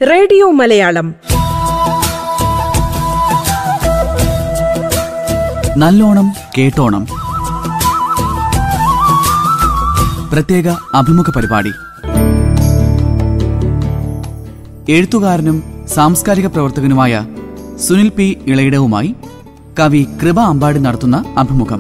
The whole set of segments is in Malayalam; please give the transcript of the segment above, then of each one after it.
റേഡിയോ മലയാളം നല്ലോണം കേട്ടോണം പ്രത്യേക അഭിമുഖ പരിപാടി എഴുത്തുകാരനും സാംസ്കാരിക പ്രവർത്തകനുമായ സുനിൽ പി ഇളയിടവുമായി കവി കൃപ അമ്പാടി നടത്തുന്ന അഭിമുഖം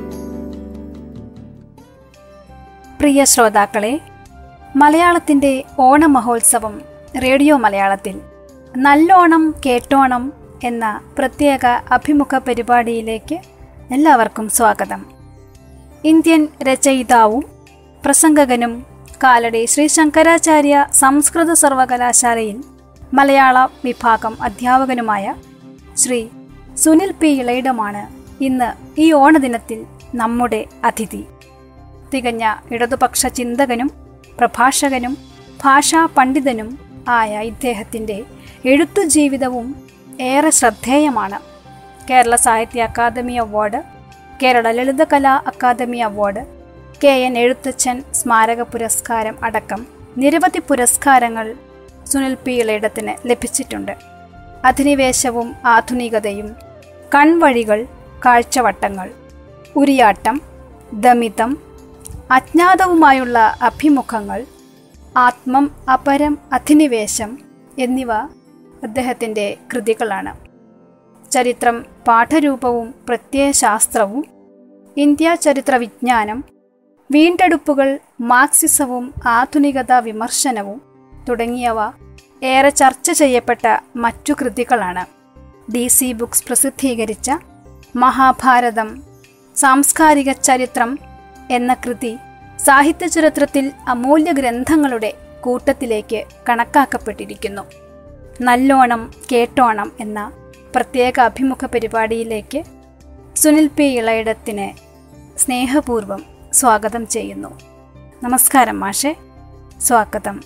പ്രിയ ശ്രോതാക്കളെ മലയാളത്തിൻ്റെ ഓണമഹോത്സവം റേഡിയോ മലയാളത്തിൽ നല്ലോണം കേട്ടോണം എന്ന പ്രത്യേക അഭിമുഖ പരിപാടിയിലേക്ക് എല്ലാവർക്കും സ്വാഗതം ഇന്ത്യൻ രചയിതാവും പ്രസംഗകനും കാലടി ശ്രീ ശങ്കരാചാര്യ സംസ്കൃത സർവകലാശാലയിൽ മലയാള വിഭാഗം അധ്യാപകനുമായ ശ്രീ സുനിൽ പി ഇളയിടമാണ് ഇന്ന് ഈ ഓണദിനത്തിൽ നമ്മുടെ അതിഥി തികഞ്ഞ ഇടതുപക്ഷ ചിന്തകനും പ്രഭാഷകനും ഭാഷാ പണ്ഡിതനും ആയ ഇദ്ദേഹത്തിൻ്റെ എഴുത്തു ജീവിതവും ഏറെ ശ്രദ്ധേയമാണ് Kerala Sahitya academy award Kerala Lalithakala academy award K N Ezhuthachan സ്മാരക പുരസ്കാരം അടക്കം നിരവധി പുരസ്കാരങ്ങൾ സുനിൽ പി ഇളയിടത്തിന് ലഭിച്ചിട്ടുണ്ട് അധിനിവേശവും ആധുനികതയും കൺവഴികൾ കാഴ്ചവട്ടങ്ങൾ ഉരിയാട്ടം ദമിതം അജ്ഞാതവുമായുള്ള അഭിമുഖങ്ങൾ ആത്മം അപരം അധിനിവേശം എന്നിവ അദ്ദേഹത്തിൻ്റെ കൃതികളാണ് ചരിത്രം പാഠരൂപവും പ്രത്യയശാസ്ത്രവും ഇന്ത്യ ചരിത്ര വിജ്ഞാനം വീണ്ടെടുപ്പുകൾ മാർക്സിസവും ആധുനികത വിമർശനവും തുടങ്ങിയവ ഏറെ ചർച്ച ചെയ്യപ്പെട്ട മറ്റു കൃതികളാണ് ഡി സി ബുക്സ് പ്രസിദ്ധീകരിച്ച മഹാഭാരതം സാംസ്കാരിക ചരിത്രം എന്ന കൃതി സാഹിത്യ ചരിത്രത്തിൽ അമൂല്യ ഗ്രന്ഥങ്ങളുടെ കൂട്ടത്തിലേക്ക് കണക്കാക്കപ്പെട്ടിരിക്കുന്നു നല്ലോണം കേട്ടോണം എന്ന പ്രത്യേക അഭിമുഖ പരിപാടിയിലേക്ക് സുനിൽ പി ഇളയിടത്തിന് സ്നേഹപൂർവം സ്വാഗതം ചെയ്യുന്നു നമസ്കാരം മാഷെ സ്വാഗതം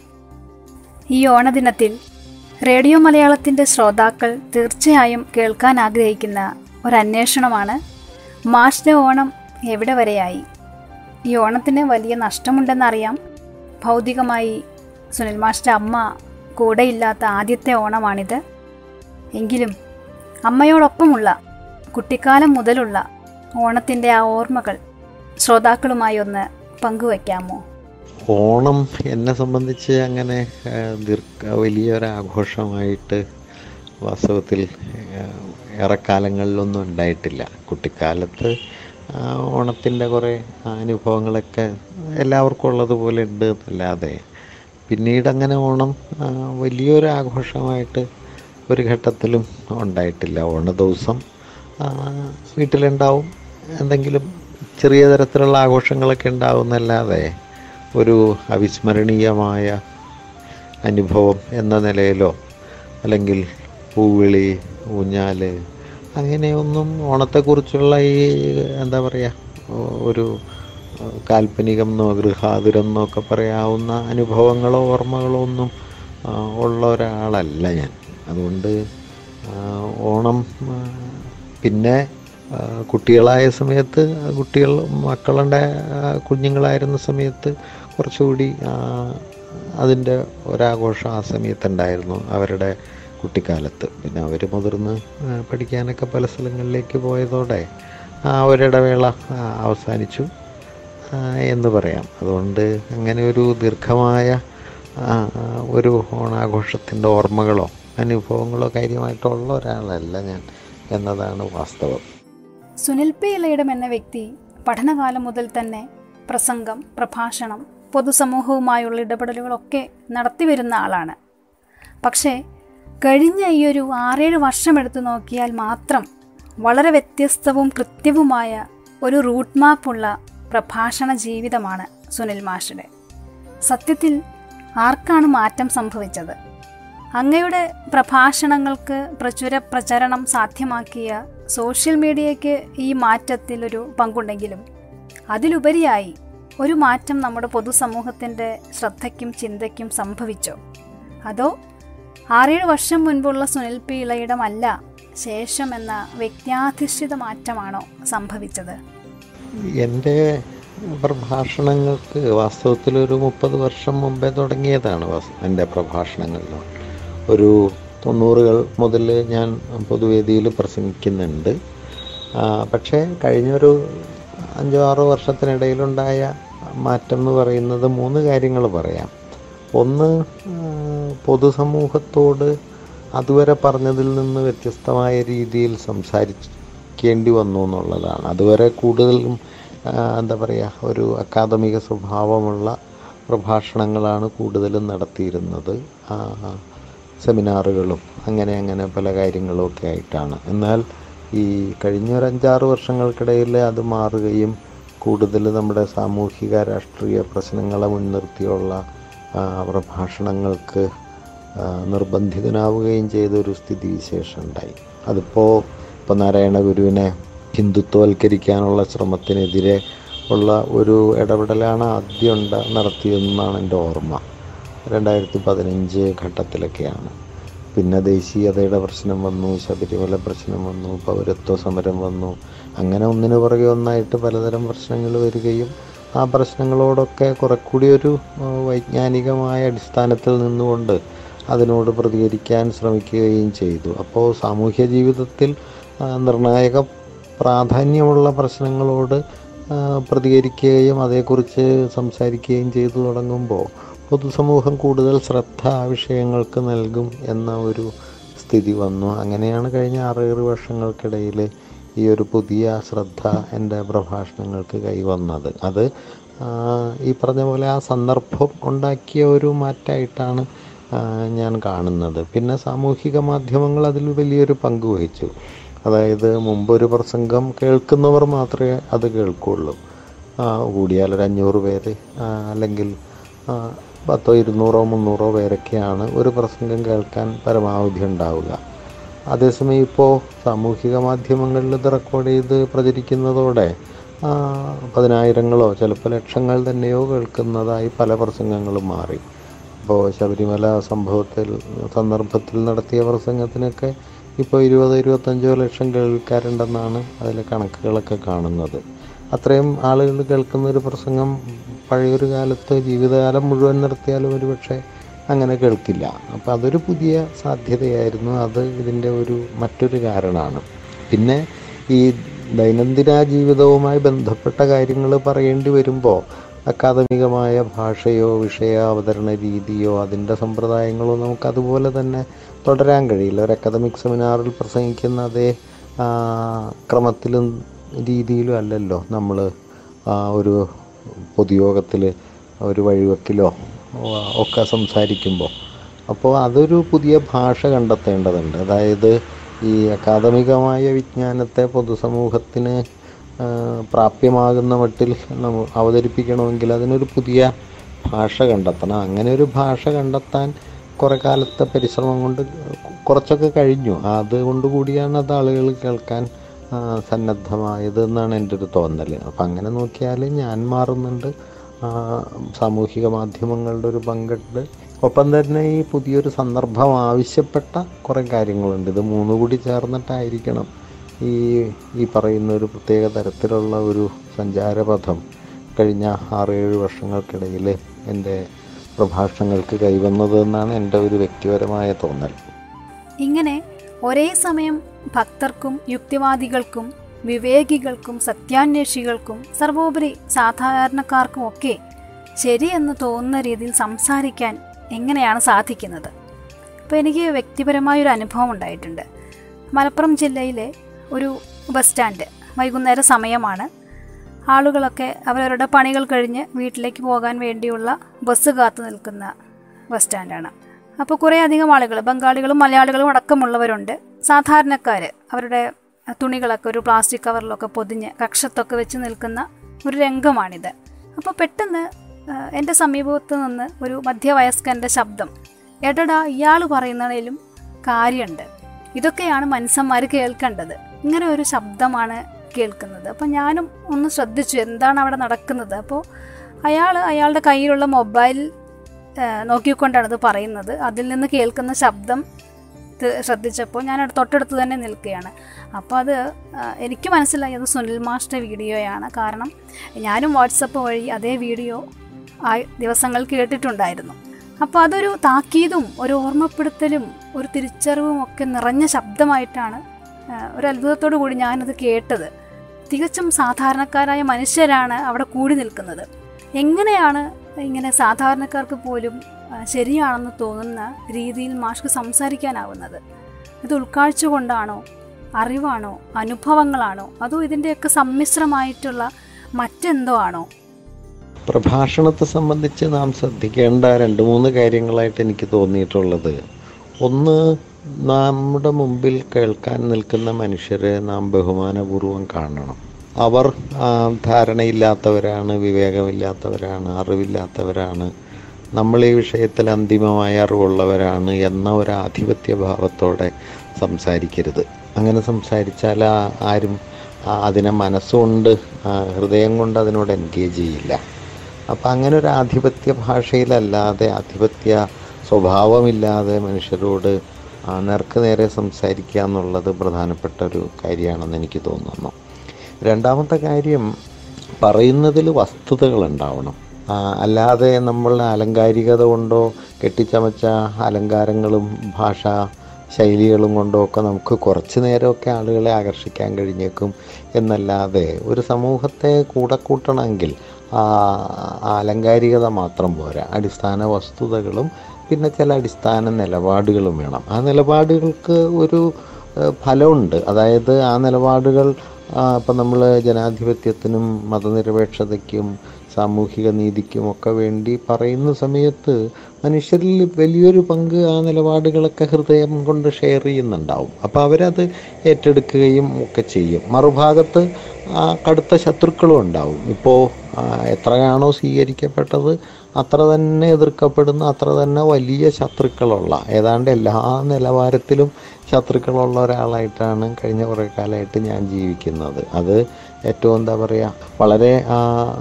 ഈ ഓണദിനത്തിൽ റേഡിയോ മലയാളത്തിൻ്റെ ശ്രോതാക്കൾ തീർച്ചയായും കേൾക്കാൻ ആഗ്രഹിക്കുന്ന ഒരു അന്വേഷണമാണ് മാഷിൻ്റെ ഓണം എവിടെ വരെയായി ഈ ഓണത്തിന് വലിയ നഷ്ടമുണ്ടെന്നറിയാം ഭൗതികമായി സുനിൽ മാഷിൻ്റെ അമ്മ കൂടെയില്ലാത്ത ആദ്യത്തെ ഓണമാണിത് എങ്കിലും അമ്മയോടൊപ്പമുള്ള കുട്ടിക്കാലം മുതലുള്ള ഓണത്തിൻ്റെ ആ ഓർമ്മകൾ ശ്രോതാക്കളുമായി ഒന്ന് പങ്കുവയ്ക്കാമോ ഓണം എന്നെ സംബന്ധിച്ച് അങ്ങനെ ആ, ദീർഘ വലിയൊരാഘോഷമായിട്ട് വാസ്തവത്തിൽ ആ, ഏറെക്കാലങ്ങളിലൊന്നും ഉണ്ടായിട്ടില്ല കുട്ടിക്കാലത്ത് ആ, ഓണത്തിൻ്റെ കുറേ അനുഭവങ്ങളൊക്കെ എല്ലാവർക്കും ഉള്ളതുപോലെ ഉണ്ട് എന്നല്ലാതെ പിന്നീട് അങ്ങനെ ഓണം ആ, വലിയൊരു ആഘോഷമായിട്ട് ഒരു ഘട്ടത്തിലും ഉണ്ടായിട്ടില്ല ഓണ ദിവസം ആ, വീട്ടിലുണ്ടാവും എന്തെങ്കിലും ചെറിയ തരത്തിലുള്ള ആഘോഷങ്ങളൊക്കെ ഉണ്ടാവുന്നല്ലാതെ ഒരു അവിസ്മരണീയമായ അനുഭവം എന്ന നിലയിലോ അല്ലെങ്കിൽ പൂവിളി ഊഞ്ഞാൽ അങ്ങനെയൊന്നും ഓണത്തെക്കുറിച്ചുള്ള ഈ എന്താ പറയുക ഒരു കാൽപ്പനികം എന്നോ ഗൃഹാതുരം എന്നൊക്കെ പറയാവുന്ന അനുഭവങ്ങളോ ഓർമ്മകളോ ഒന്നും ആ, ഉള്ള ഒരാളല്ല ഞാൻ അതുകൊണ്ട് ആ, ഓണം ആ, പിന്നെ ആ, കുട്ടികളായ സമയത്ത് കുട്ടികൾ മക്കളുടെ ആ, കുഞ്ഞുങ്ങളായിരുന്ന സമയത്ത് കുറച്ചുകൂടി ആ, അതിൻ്റെ ഒരാഘോഷം ആ സമയത്തുണ്ടായിരുന്നു അവരുടെ കുട്ടിക്കാലത്ത് പിന്നെ അവർ മുതിർന്ന് ആ, പഠിക്കാനൊക്കെ പല സ്ഥലങ്ങളിലേക്ക് പോയതോടെ ആ ഒരിടവേള ആ, അവസാനിച്ചു ആ, എന്ന് പറയാം അതുകൊണ്ട് അങ്ങനെ ഒരു ദീർഘമായ ആ, ഒരു ഓണാഘോഷത്തിൻ്റെ ഓർമ്മകളോ അനുഭവങ്ങളോ കാര്യമായിട്ടുള്ള ഒരാളല്ല ഞാൻ എന്നതാണ് വാസ്തവം സുനിൽ പി ഇളയിടം എന്ന വ്യക്തി പഠനകാലം മുതൽ തന്നെ പ്രസംഗം പ്രഭാഷണം പൊതുസമൂഹവുമായുള്ള ഇടപെടലുകളൊക്കെ നടത്തിവരുന്ന ആളാണ് പക്ഷേ കഴിഞ്ഞ ഈ ഒരു ആറേഴ് വർഷം എടുത്തു നോക്കിയാൽ മാത്രം വളരെ വ്യത്യസ്തവും കൃത്യവുമായ ഒരു റൂട്ട് മാപ്പുള്ള പ്രഭാഷണ ജീവിതമാണ് സുനിൽ മാഷുടെ സത്യത്തിൽ ആർക്കാണ് മാറ്റം സംഭവിച്ചത് അങ്ങയുടെ പ്രഭാഷണങ്ങൾക്ക് പ്രചുര പ്രചരണം സാധ്യമാക്കിയ സോഷ്യൽ മീഡിയയ്ക്ക് ഈ മാറ്റത്തിൽ ഒരു പങ്കുണ്ടെങ്കിലും അതിലുപരിയായി ഒരു മാറ്റം നമ്മുടെ പൊതുസമൂഹത്തിൻ്റെ ശ്രദ്ധയ്ക്കും ചിന്തയ്ക്കും സംഭവിച്ചോ അതോ ആറേഴ് വർഷം മുൻപുള്ള സുനിൽ പി ഇളയിടമല്ല ശേഷം എന്ന വ്യക്തിയാധിഷ്ഠിത മാറ്റമാണോ സംഭവിച്ചത് എൻ്റെ പ്രഭാഷണങ്ങൾക്ക് വാസ്തവത്തിൽ ഒരു മുപ്പത് വർഷം മുമ്പേ തുടങ്ങിയതാണ് വാസ്- എൻ്റെ പ്രഭാഷണങ്ങളിൽ ഒരു തൊണ്ണൂറുകൾ മുതൽ ഞാൻ പൊതുവേദിയിൽ പ്രസംഗിക്കുന്നുണ്ട് ആ, പക്ഷേ കഴിഞ്ഞൊരു അഞ്ചോ ആറോ വർഷത്തിനിടയിലുണ്ടായ മാറ്റം എന്ന് പറയുന്നത് മൂന്ന് കാര്യങ്ങൾ പറയാം ഒന്ന് ആ, പൊതുസമൂഹത്തോട് അതുവരെ പറഞ്ഞതിൽ നിന്ന് വ്യത്യസ്തമായ രീതിയിൽ സംസാരിക്കേണ്ടി വന്നു എന്നുള്ളതാണ് അതുവരെ കൂടുതലും ആ, എന്താ പറയുക ഒരു അക്കാദമിക സ്വഭാവമുള്ള പ്രഭാഷണങ്ങളാണ് കൂടുതലും നടത്തിയിരുന്നത് ആ, സെമിനാറുകളും അങ്ങനെ അങ്ങനെ പല കാര്യങ്ങളും ഒക്കെ ആയിട്ടാണ് എന്നാൽ ഈ കഴിഞ്ഞ ഒരു അഞ്ചാറ് വർഷങ്ങൾക്കിടയിൽ അത് മാറുകയും കൂടുതൽ നമ്മുടെ സാമൂഹിക രാഷ്ട്രീയ പ്രശ്നങ്ങളെ മുൻനിർത്തിയുള്ള ആ, പ്രഭാഷണങ്ങൾക്ക് ആ, നിർബന്ധിതനാവുകയും ചെയ്ത ഒരു സ്ഥിതിവിശേഷം ഉണ്ടായി അതിപ്പോൾ ഇപ്പോൾ നാരായണ ഗുരുവിനെ ഹിന്ദുത്വവൽക്കരിക്കാനുള്ള ശ്രമത്തിനെതിരെ ഉള്ള ഒരു ഇടപെടലാണ് ആദ്യം ഉണ്ട നടത്തിയതെന്നാണ് എൻ്റെ ഓർമ്മ രണ്ടായിരത്തി പതിനഞ്ച് ഘട്ടത്തിലൊക്കെയാണ് പിന്നെ ദേശീയതയുടെ പ്രശ്നം വന്നു ശബരിമല പ്രശ്നം വന്നു പൗരത്വ സമരം വന്നു അങ്ങനെ ഒന്നിനു പുറകെ ഒന്നായിട്ട് പലതരം പ്രശ്നങ്ങൾ വരികയും ആ പ്രശ്നങ്ങളോടൊക്കെ കുറെക്കൂടി ഒരു ആ, വൈജ്ഞാനികമായ അടിസ്ഥാനത്തിൽ നിന്നുകൊണ്ട് അതിനോട് പ്രതികരിക്കാൻ ശ്രമിക്കുകയും ചെയ്തു അപ്പോൾ സാമൂഹ്യ ജീവിതത്തിൽ ആ, നിർണായക പ്രാധാന്യമുള്ള പ്രശ്നങ്ങളോട് ആ, പ്രതികരിക്കുകയും അതേക്കുറിച്ച് സംസാരിക്കുകയും ചെയ്തു തുടങ്ങുമ്പോൾ പൊതുസമൂഹം കൂടുതൽ ശ്രദ്ധ ആ വിഷയങ്ങൾക്ക് നൽകും എന്ന ഒരു സ്ഥിതി വന്നു അങ്ങനെയാണ് കഴിഞ്ഞ ആറേഴ് വർഷങ്ങൾക്കിടയിൽ ഈ ഒരു പുതിയ ശ്രദ്ധ എൻ്റെ പ്രഭാഷണങ്ങൾക്ക് കൈവന്നത് അത് ആ, ഈ പറഞ്ഞ പോലെ ആ സന്ദർഭം ഉണ്ടാക്കിയ ഒരു മാറ്റമായിട്ടാണ് ആ, ഞാൻ കാണുന്നത് പിന്നെ സാമൂഹിക മാധ്യമങ്ങൾ അതിൽ വലിയൊരു പങ്ക് വഹിച്ചു അതായത് മുമ്പൊരു പ്രസംഗം കേൾക്കുന്നവർ മാത്രമേ അത് കേൾക്കുള്ളൂ ആ, കൂടിയാൽ ഒരു അഞ്ഞൂറ് പേര് ആ, അല്ലെങ്കിൽ ആ, പത്തോ ഇരുന്നൂറോ മുന്നൂറോ പേരൊക്കെയാണ് ഒരു പ്രസംഗം കേൾക്കാൻ പരമാവധി ഉണ്ടാവുക അതേസമയം ഇപ്പോൾ സാമൂഹിക മാധ്യമങ്ങളിൽ ഇത് റെക്കോർഡ് ചെയ്ത് പ്രചരിക്കുന്നതോടെ ആ, പതിനായിരങ്ങളോ ചിലപ്പോൾ ലക്ഷങ്ങൾ തന്നെയോ കേൾക്കുന്നതായി പല പ്രസംഗങ്ങളും മാറി ഇപ്പോൾ ശബരിമല സംഭവത്തിൽ സന്ദർഭത്തിൽ നടത്തിയ പ്രസംഗത്തിനൊക്കെ ഇപ്പോൾ ഇരുപത് ഇരുപത്തഞ്ചോ ലക്ഷം കേൾക്കാറുണ്ടെന്നാണ് അതിലെ കണക്കുകളൊക്കെ കാണുന്നത് അത്രയും ആളുകൾ കേൾക്കുന്ന ഒരു പ്രസംഗം പഴയൊരു കാലത്ത് ജീവിതകാലം മുഴുവൻ നിർത്തിയാലും ഒരു പക്ഷേ അങ്ങനെ കേൾക്കില്ല അപ്പോൾ അതൊരു പുതിയ സാധ്യതയായിരുന്നു അത് ഇതിൻ്റെ ഒരു മറ്റൊരു കാരണമാണ് പിന്നെ ഈ ദൈനംദിന ജീവിതവുമായി ബന്ധപ്പെട്ട കാര്യങ്ങൾ പറയേണ്ടി വരുമ്പോൾ അക്കാദമികമായ ഭാഷയോ വിഷയ അവതരണ രീതിയോ അതിൻ്റെ സമ്പ്രദായങ്ങളോ നമുക്ക് അതുപോലെ തന്നെ തുടരാൻ കഴിയില്ല ഒരു അക്കാദമിക് സെമിനാറിൽ പ്രസംഗിക്കുന്ന അതേ ആ, ക്രമത്തിലും രീതിയിലും അല്ലല്ലോ നമ്മൾ ഒരു പൊതുയോഗത്തിൽ ഒരു വഴിവെക്കിലോ ആ, ഒക്കെ സംസാരിക്കുമ്പോൾ അപ്പോൾ അതൊരു പുതിയ ഭാഷ കണ്ടെത്തേണ്ടതുണ്ട് അതായത് ഈ അക്കാദമികമായ വിജ്ഞാനത്തെ പൊതുസമൂഹത്തിന് ആ, പ്രാപ്യമാകുന്ന മട്ടിൽ നമ്മ അവതരിപ്പിക്കണമെങ്കിൽ അതിനൊരു പുതിയ ഭാഷ കണ്ടെത്തണം അങ്ങനെ ഒരു ഭാഷ കണ്ടെത്താൻ കുറേ കാലത്തെ പരിശ്രമം കൊണ്ട് കുറച്ചൊക്കെ കഴിഞ്ഞു അതുകൊണ്ട് കൂടിയാണ് അത് ആളുകൾ കേൾക്കാൻ ആ, സന്നദ്ധമായത് എന്നാണ് എൻ്റെ ഒരു തോന്നൽ അപ്പം അങ്ങനെ നോക്കിയാൽ ഞാൻ മാറുന്നുണ്ട് ആ, സാമൂഹിക മാധ്യമങ്ങളുടെ ഒരു പങ്കുണ്ട് ഒപ്പം തന്നെ ഈ പുതിയൊരു സന്ദർഭം ആവശ്യപ്പെട്ട കുറേ കാര്യങ്ങളുണ്ട് ഇത് മൂന്ന് കൂടി ചേർന്നിട്ടായിരിക്കണം ഈ ഈ പറയുന്ന ഒരു പ്രത്യേക തരത്തിലുള്ള ഒരു സഞ്ചാരപഥം കഴിഞ്ഞ ആറേഴ് വർഷങ്ങൾക്കിടയിൽ എൻ്റെ പ്രഭാഷണങ്ങൾക്ക് കൈവന്നത് എന്നാണ് എൻ്റെ ഒരു വ്യക്തിപരമായ തോന്നൽ ഇങ്ങനെ ഒരേ സമയം ഭക്തർക്കും യുക്തിവാദികൾക്കും വിവേകികൾക്കും സത്യാന്വേഷികൾക്കും സർവോപരി സാധാരണക്കാർക്കും ഒക്കെ ശരിയെന്ന് തോന്നുന്ന രീതിയിൽ സംസാരിക്കാൻ എങ്ങനെയാണ് സാധിക്കുന്നത് അപ്പോൾ എനിക്ക് വ്യക്തിപരമായൊരു അനുഭവം ഉണ്ടായിട്ടുണ്ട് മലപ്പുറം ജില്ലയിലെ ഒരു ബസ് സ്റ്റാൻഡ് വൈകുന്നേര സമയമാണ് ആളുകളൊക്കെ അവരവരുടെ പണികൾ കഴിഞ്ഞ് വീട്ടിലേക്ക് പോകാൻ വേണ്ടിയുള്ള ബസ് കാത്തു നിൽക്കുന്ന ബസ് സ്റ്റാൻഡാണ് അപ്പോൾ കുറേ അധികം ആളുകൾ ബംഗാളികളും മലയാളികളും അടക്കമുള്ളവരുണ്ട് സാധാരണക്കാർ അവരുടെ തുണികളൊക്കെ ഒരു പ്ലാസ്റ്റിക് കവറിലൊക്കെ പൊതിഞ്ഞ് കക്ഷത്തൊക്കെ വെച്ച് നിൽക്കുന്ന ഒരു രംഗമാണിത് അപ്പോൾ പെട്ടെന്ന് ആ, എൻ്റെ സമീപത്ത് നിന്ന് ഒരു മധ്യവയസ്കൻ്റെ ശബ്ദം എടടാ ഇയാൾ പറയുന്നതിലും കാര്യമുണ്ട് ഇതൊക്കെയാണ് മനുഷ്യന്മാർ കേൾക്കേണ്ടത് ഇങ്ങനെ ഒരു ശബ്ദമാണ് കേൾക്കുന്നത് അപ്പോൾ ഞാനും ഒന്ന് ശ്രദ്ധിച്ചു എന്താണ് അവിടെ നടക്കുന്നത് അപ്പോൾ അയാൾ അയാളുടെ കയ്യിലുള്ള മൊബൈൽ ആ, നോക്കിക്കൊണ്ടാണ് ഇത് പറയുന്നത് അതിൽ നിന്ന് കേൾക്കുന്ന ശബ്ദം ത് ശ്രദ്ധിച്ചപ്പോൾ ഞാൻ അവിടെ തൊട്ടടുത്ത് തന്നെ നിൽക്കുകയാണ് അപ്പോൾ അത് ആ, എനിക്ക് മനസ്സിലായി അത് സുനിൽ മാസ്റ്റർ വീഡിയോയാണ് കാരണം ഞാനും വാട്സപ്പ് വഴി അതേ വീഡിയോ ആ ദിവസങ്ങൾ കേട്ടിട്ടുണ്ടായിരുന്നു അപ്പോൾ അതൊരു താക്കീതും ഒരു ഓർമ്മപ്പെടുത്തലും ഒരു തിരിച്ചറിവും ഒക്കെ നിറഞ്ഞ ശബ്ദമായിട്ടാണ് ആ, ഒരു അത്ഭുതത്തോടു കൂടി ഞാനത് കേട്ടത് തികച്ചും സാധാരണക്കാരായ മനുഷ്യരാണ് അവിടെ കൂടി നിൽക്കുന്നത് എങ്ങനെയാണ് ഇങ്ങനെ സാധാരണക്കാർക്ക് പോലും ആ, ശരിയാണെന്ന് തോന്നുന്ന രീതിയിൽ മാഷ്ക്ക് സംസാരിക്കാനാവുന്നത് ഇത് ഉൾക്കാഴ്ച കൊണ്ടാണോ അറിവാണോ അനുഭവങ്ങളാണോ അതോ ഇതിൻ്റെയൊക്കെ സമ്മിശ്രമായിട്ടുള്ള മറ്റെന്തോ ആണോ പ്രഭാഷണത്തെ സംബന്ധിച്ച് നാം ശ്രദ്ധിക്കേണ്ട രണ്ട് മൂന്ന് കാര്യങ്ങളായിട്ട് എനിക്ക് തോന്നിയിട്ടുള്ളത് ഒന്ന് നമ്മുടെ മുമ്പിൽ കേൾക്കാൻ നിൽക്കുന്ന മനുഷ്യരെ നാം ബഹുമാനപൂർവ്വം കാണണം അവർ ആ, ധാരണയില്ലാത്തവരാണ് വിവേകമില്ലാത്തവരാണ് അറിവില്ലാത്തവരാണ് നമ്മൾ ഈ വിഷയത്തിൽ അന്തിമമായ അറിവുള്ളവരാണ് എന്ന ഒരു ആധിപത്യ ഭാവത്തോടെ സംസാരിക്കരുത് അങ്ങനെ സംസാരിച്ചാൽ ആ- ആരും ആ, അതിനെ മനസ്സുകൊണ്ട് ആ, ഹൃദയം കൊണ്ട് അതിനോട് എൻഗേജ് ചെയ്യില്ല അപ്പം അങ്ങനെ ഒരു ആധിപത്യ ഭാഷയിലല്ലാതെ ആധിപത്യ സ്വഭാവമില്ലാതെ മനുഷ്യരോട് ആ, നേർക്ക് നേരെ സംസാരിക്കുക എന്നുള്ളത് പ്രധാനപ്പെട്ട ഒരു കാര്യമാണെന്ന് എനിക്ക് തോന്നുന്നു രണ്ടാമത്തെ കാര്യം പറയുന്നതിൽ വസ്തുതകൾ ഉണ്ടാവണം ആ, അല്ലാതെ നമ്മൾ അലങ്കാരികത കൊണ്ടോ കെട്ടിച്ചമച്ച അലങ്കാരങ്ങളും ഭാഷാ ശൈലികളും കൊണ്ടോ ഒക്കെ നമുക്ക് കുറച്ച് നേരമൊക്കെ ആളുകളെ ആകർഷിക്കാൻ കഴിഞ്ഞേക്കും എന്നല്ലാതെ ഒരു സമൂഹത്തെ കൂടെ കൂട്ടണമെങ്കിൽ ആ ആ അലങ്കാരികത മാത്രം പോരാ അടിസ്ഥാന വസ്തുതകളും പിന്നെ ചില അടിസ്ഥാന നിലപാടുകളും വേണം ആ നിലപാടുകൾക്ക് ഒരു ഏഹ്, ഫലമുണ്ട് അതായത് ആ നിലപാടുകൾ ഇപ്പം നമ്മൾ ജനാധിപത്യത്തിനും മതനിരപേക്ഷതയ്ക്കും സാമൂഹിക നീതിക്കും ഒക്കെ വേണ്ടി പറയുന്ന സമയത്ത് മനുഷ്യരിൽ വലിയൊരു പങ്ക് ആ നിലപാടുകളൊക്കെ ഹൃദയം കൊണ്ട് ഷെയർ ചെയ്യുന്നുണ്ടാവും അപ്പോൾ അവരത് ഏറ്റെടുക്കുകയും ഒക്കെ ചെയ്യും മറുഭാഗത്ത് ആ കടുത്ത ശത്രുക്കളും ഉണ്ടാവും ഇപ്പോൾ എത്രയാണോ സ്വീകരിക്കപ്പെട്ടത് അത്ര തന്നെ എതിർക്കപ്പെടുന്ന അത്ര തന്നെ വലിയ ശത്രുക്കളുള്ള ഏതാണ്ട് എല്ലാ നിലവാരത്തിലും ശത്രുക്കളുള്ള ഒരാളായിട്ടാണ് കഴിഞ്ഞ കുറേ കാലമായിട്ട് ഞാൻ ജീവിക്കുന്നത് അത് ഏറ്റവും എന്താ പറയുക വളരെ ആ,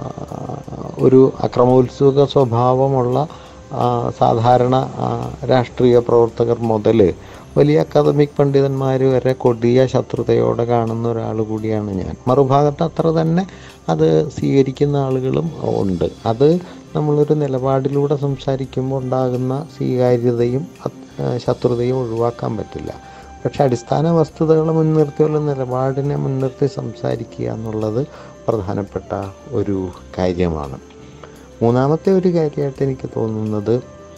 ഒരു അക്രമോത്സുക സ്വഭാവമുള്ള ആ, സാധാരണ ആ, രാഷ്ട്രീയ പ്രവർത്തകർ മുതൽ വലിയ അക്കാദമിക് പണ്ഡിതന്മാർ വരെ കൊടിയ ശത്രുതയോടെ കാണുന്ന ഒരാൾ കൂടിയാണ് ഞാൻ മറുഭാഗത്ത് അത്ര തന്നെ അത് സ്വീകരിക്കുന്ന ആളുകളും ഉണ്ട് അത് നമ്മളൊരു നിലപാടിലൂടെ സംസാരിക്കുമ്പോൾ ഉണ്ടാകുന്ന സ്വീകാര്യതയും അത്- ആ, ശത്രുതയും ഒഴിവാക്കാൻ പറ്റില്ല പക്ഷെ അടിസ്ഥാന വസ്തുതകളെ മുൻനിർത്തിയുള്ള നിലപാടിനെ മുൻനിർത്തി സംസാരിക്കുക എന്നുള്ളത് പ്രധാനപ്പെട്ട ഒരു കാര്യമാണ് മൂന്നാമത്തെ ഒരു കാര്യമായിട്ട് എനിക്ക് തോന്നുന്നത്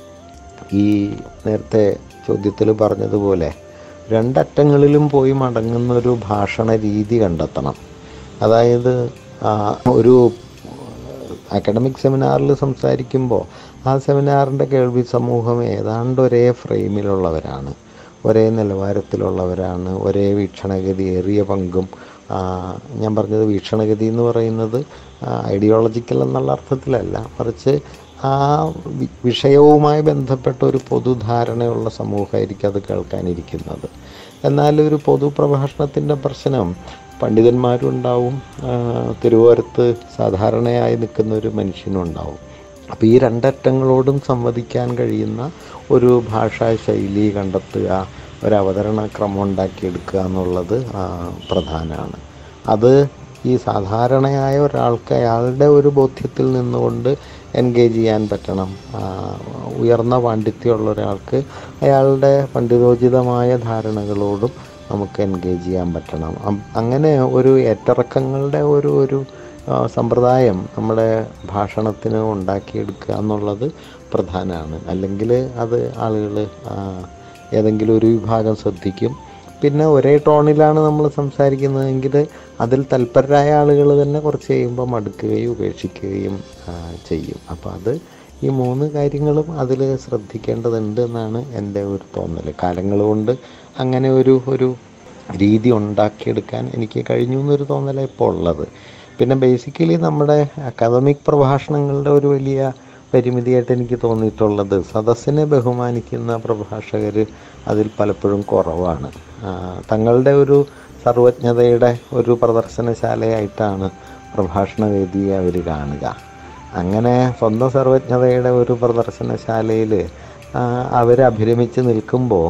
ഈ നേരത്തെ ചോദ്യത്തിൽ പറഞ്ഞതുപോലെ രണ്ടറ്റങ്ങളിലും പോയി മടങ്ങുന്ന ഒരു ഭാഷണ രീതി കണ്ടെത്തണം അതായത് ആ, ഒരു അക്കാഡമിക് സെമിനാറിൽ സംസാരിക്കുമ്പോൾ ആ സെമിനാറിൻ്റെ കേൾവി സമൂഹം ഏതാണ്ട് ഒരേ ഫ്രെയിമിലുള്ളവരാണ് ഒരേ നിലവാരത്തിലുള്ളവരാണ് ഒരേ വീക്ഷണഗതി ഏറിയ പങ്കും ആ, ഞാൻ പറഞ്ഞത് വീക്ഷണഗതി എന്ന് പറയുന്നത് ഐഡിയോളജിക്കൽ എന്നുള്ള അർത്ഥത്തിലല്ല മറിച്ച് ആ വി- വിഷയവുമായി ബന്ധപ്പെട്ട ഒരു പൊതുധാരണയുള്ള സമൂഹമായിരിക്കും അത് കേൾക്കാനിരിക്കുന്നത് എന്നാൽ ഒരു പൊതുപ്രഭാഷണത്തിൻ്റെ പ്രശ്നം പണ്ഡിതന്മാരും ഉണ്ടാവും ആ, തിരുവോരത്ത് സാധാരണയായി നിൽക്കുന്ന ഒരു മനുഷ്യനും ഉണ്ടാവും അപ്പോൾ ഈ രണ്ടറ്റങ്ങളോടും സംവദിക്കാൻ കഴിയുന്ന ഒരു ഭാഷാ ശൈലി കണ്ടെത്തുക ഒരു അവതരണ ക്രമം ഉണ്ടാക്കിയെടുക്കുക എന്നുള്ളത് ആ, പ്രധാനമാണ് അത് ഈ സാധാരണയായ ഒരാൾക്ക് അയാളുടെ ഒരു ബോധ്യത്തിൽ നിന്നുകൊണ്ട് എൻഗേജ് ചെയ്യാൻ പറ്റണം ആ, ഉയർന്ന പാണ്ഡിത്യമുള്ള ഒരാൾക്ക് അയാളുടെ പണ്ഡിതോചിതമായ ധാരണകളോടും നമുക്ക് എൻഗേജ് ചെയ്യാൻ പറ്റണം അം- അങ്ങനെ ഒരു ഏറ്ററക്കങ്ങളുടെ ഒരു ഒരു ആ, സമ്പ്രദായം നമ്മുടെ ഭാഷണത്തിന് ഉണ്ടാക്കിയെടുക്കുക എന്നുള്ളത് പ്രധാനമാണ് അല്ലെങ്കിൽ അത് ആളുകൾ ഏതെങ്കിലും ഒരു വിഭാഗം ശ്രദ്ധിക്കും പിന്നെ ഒരേ ടോണിലാണ് നമ്മൾ സംസാരിക്കുന്നതെങ്കിൽ അതിൽ തൽപരരായ ആളുകൾ തന്നെ കുറച്ച് കഴിയുമ്പോൾ മടുക്കുകയും ഉപേക്ഷിക്കുകയും ആ, ചെയ്യും അപ്പോൾ അത് ഈ മൂന്ന് കാര്യങ്ങളും അതിൽ ശ്രദ്ധിക്കേണ്ടതുണ്ട് എന്നാണ് എൻ്റെ ഒരു തോന്നൽ കാലങ്ങൾ കൊണ്ട് അങ്ങനെ ഒരു ഒരു രീതി ഉണ്ടാക്കിയെടുക്കാൻ എനിക്ക് കഴിഞ്ഞു എന്നൊരു തോന്നലാണ് ഇപ്പോൾ ഉള്ളത് പിന്നെ ബേസിക്കലി നമ്മുടെ അക്കാദമിക് പ്രഭാഷണങ്ങളുടെ ഒരു വലിയ പരിമിതിയായിട്ട് എനിക്ക് തോന്നിയിട്ടുള്ളത് സദസ്സിനെ ബഹുമാനിക്കുന്ന പ്രഭാഷകർ അതിൽ പലപ്പോഴും കുറവാണ് ആ, തങ്ങളുടെ ഒരു സർവജ്ഞതയുടെ ഒരു പ്രദർശനശാലയായിട്ടാണ് പ്രഭാഷണ വേദിയെ അവർ കാണുക അങ്ങനെ സ്വന്തം സർവജ്ഞതയുടെ ഒരു പ്രദർശനശാലയിൽ അവർ അഭിരമിച്ച് നിൽക്കുമ്പോൾ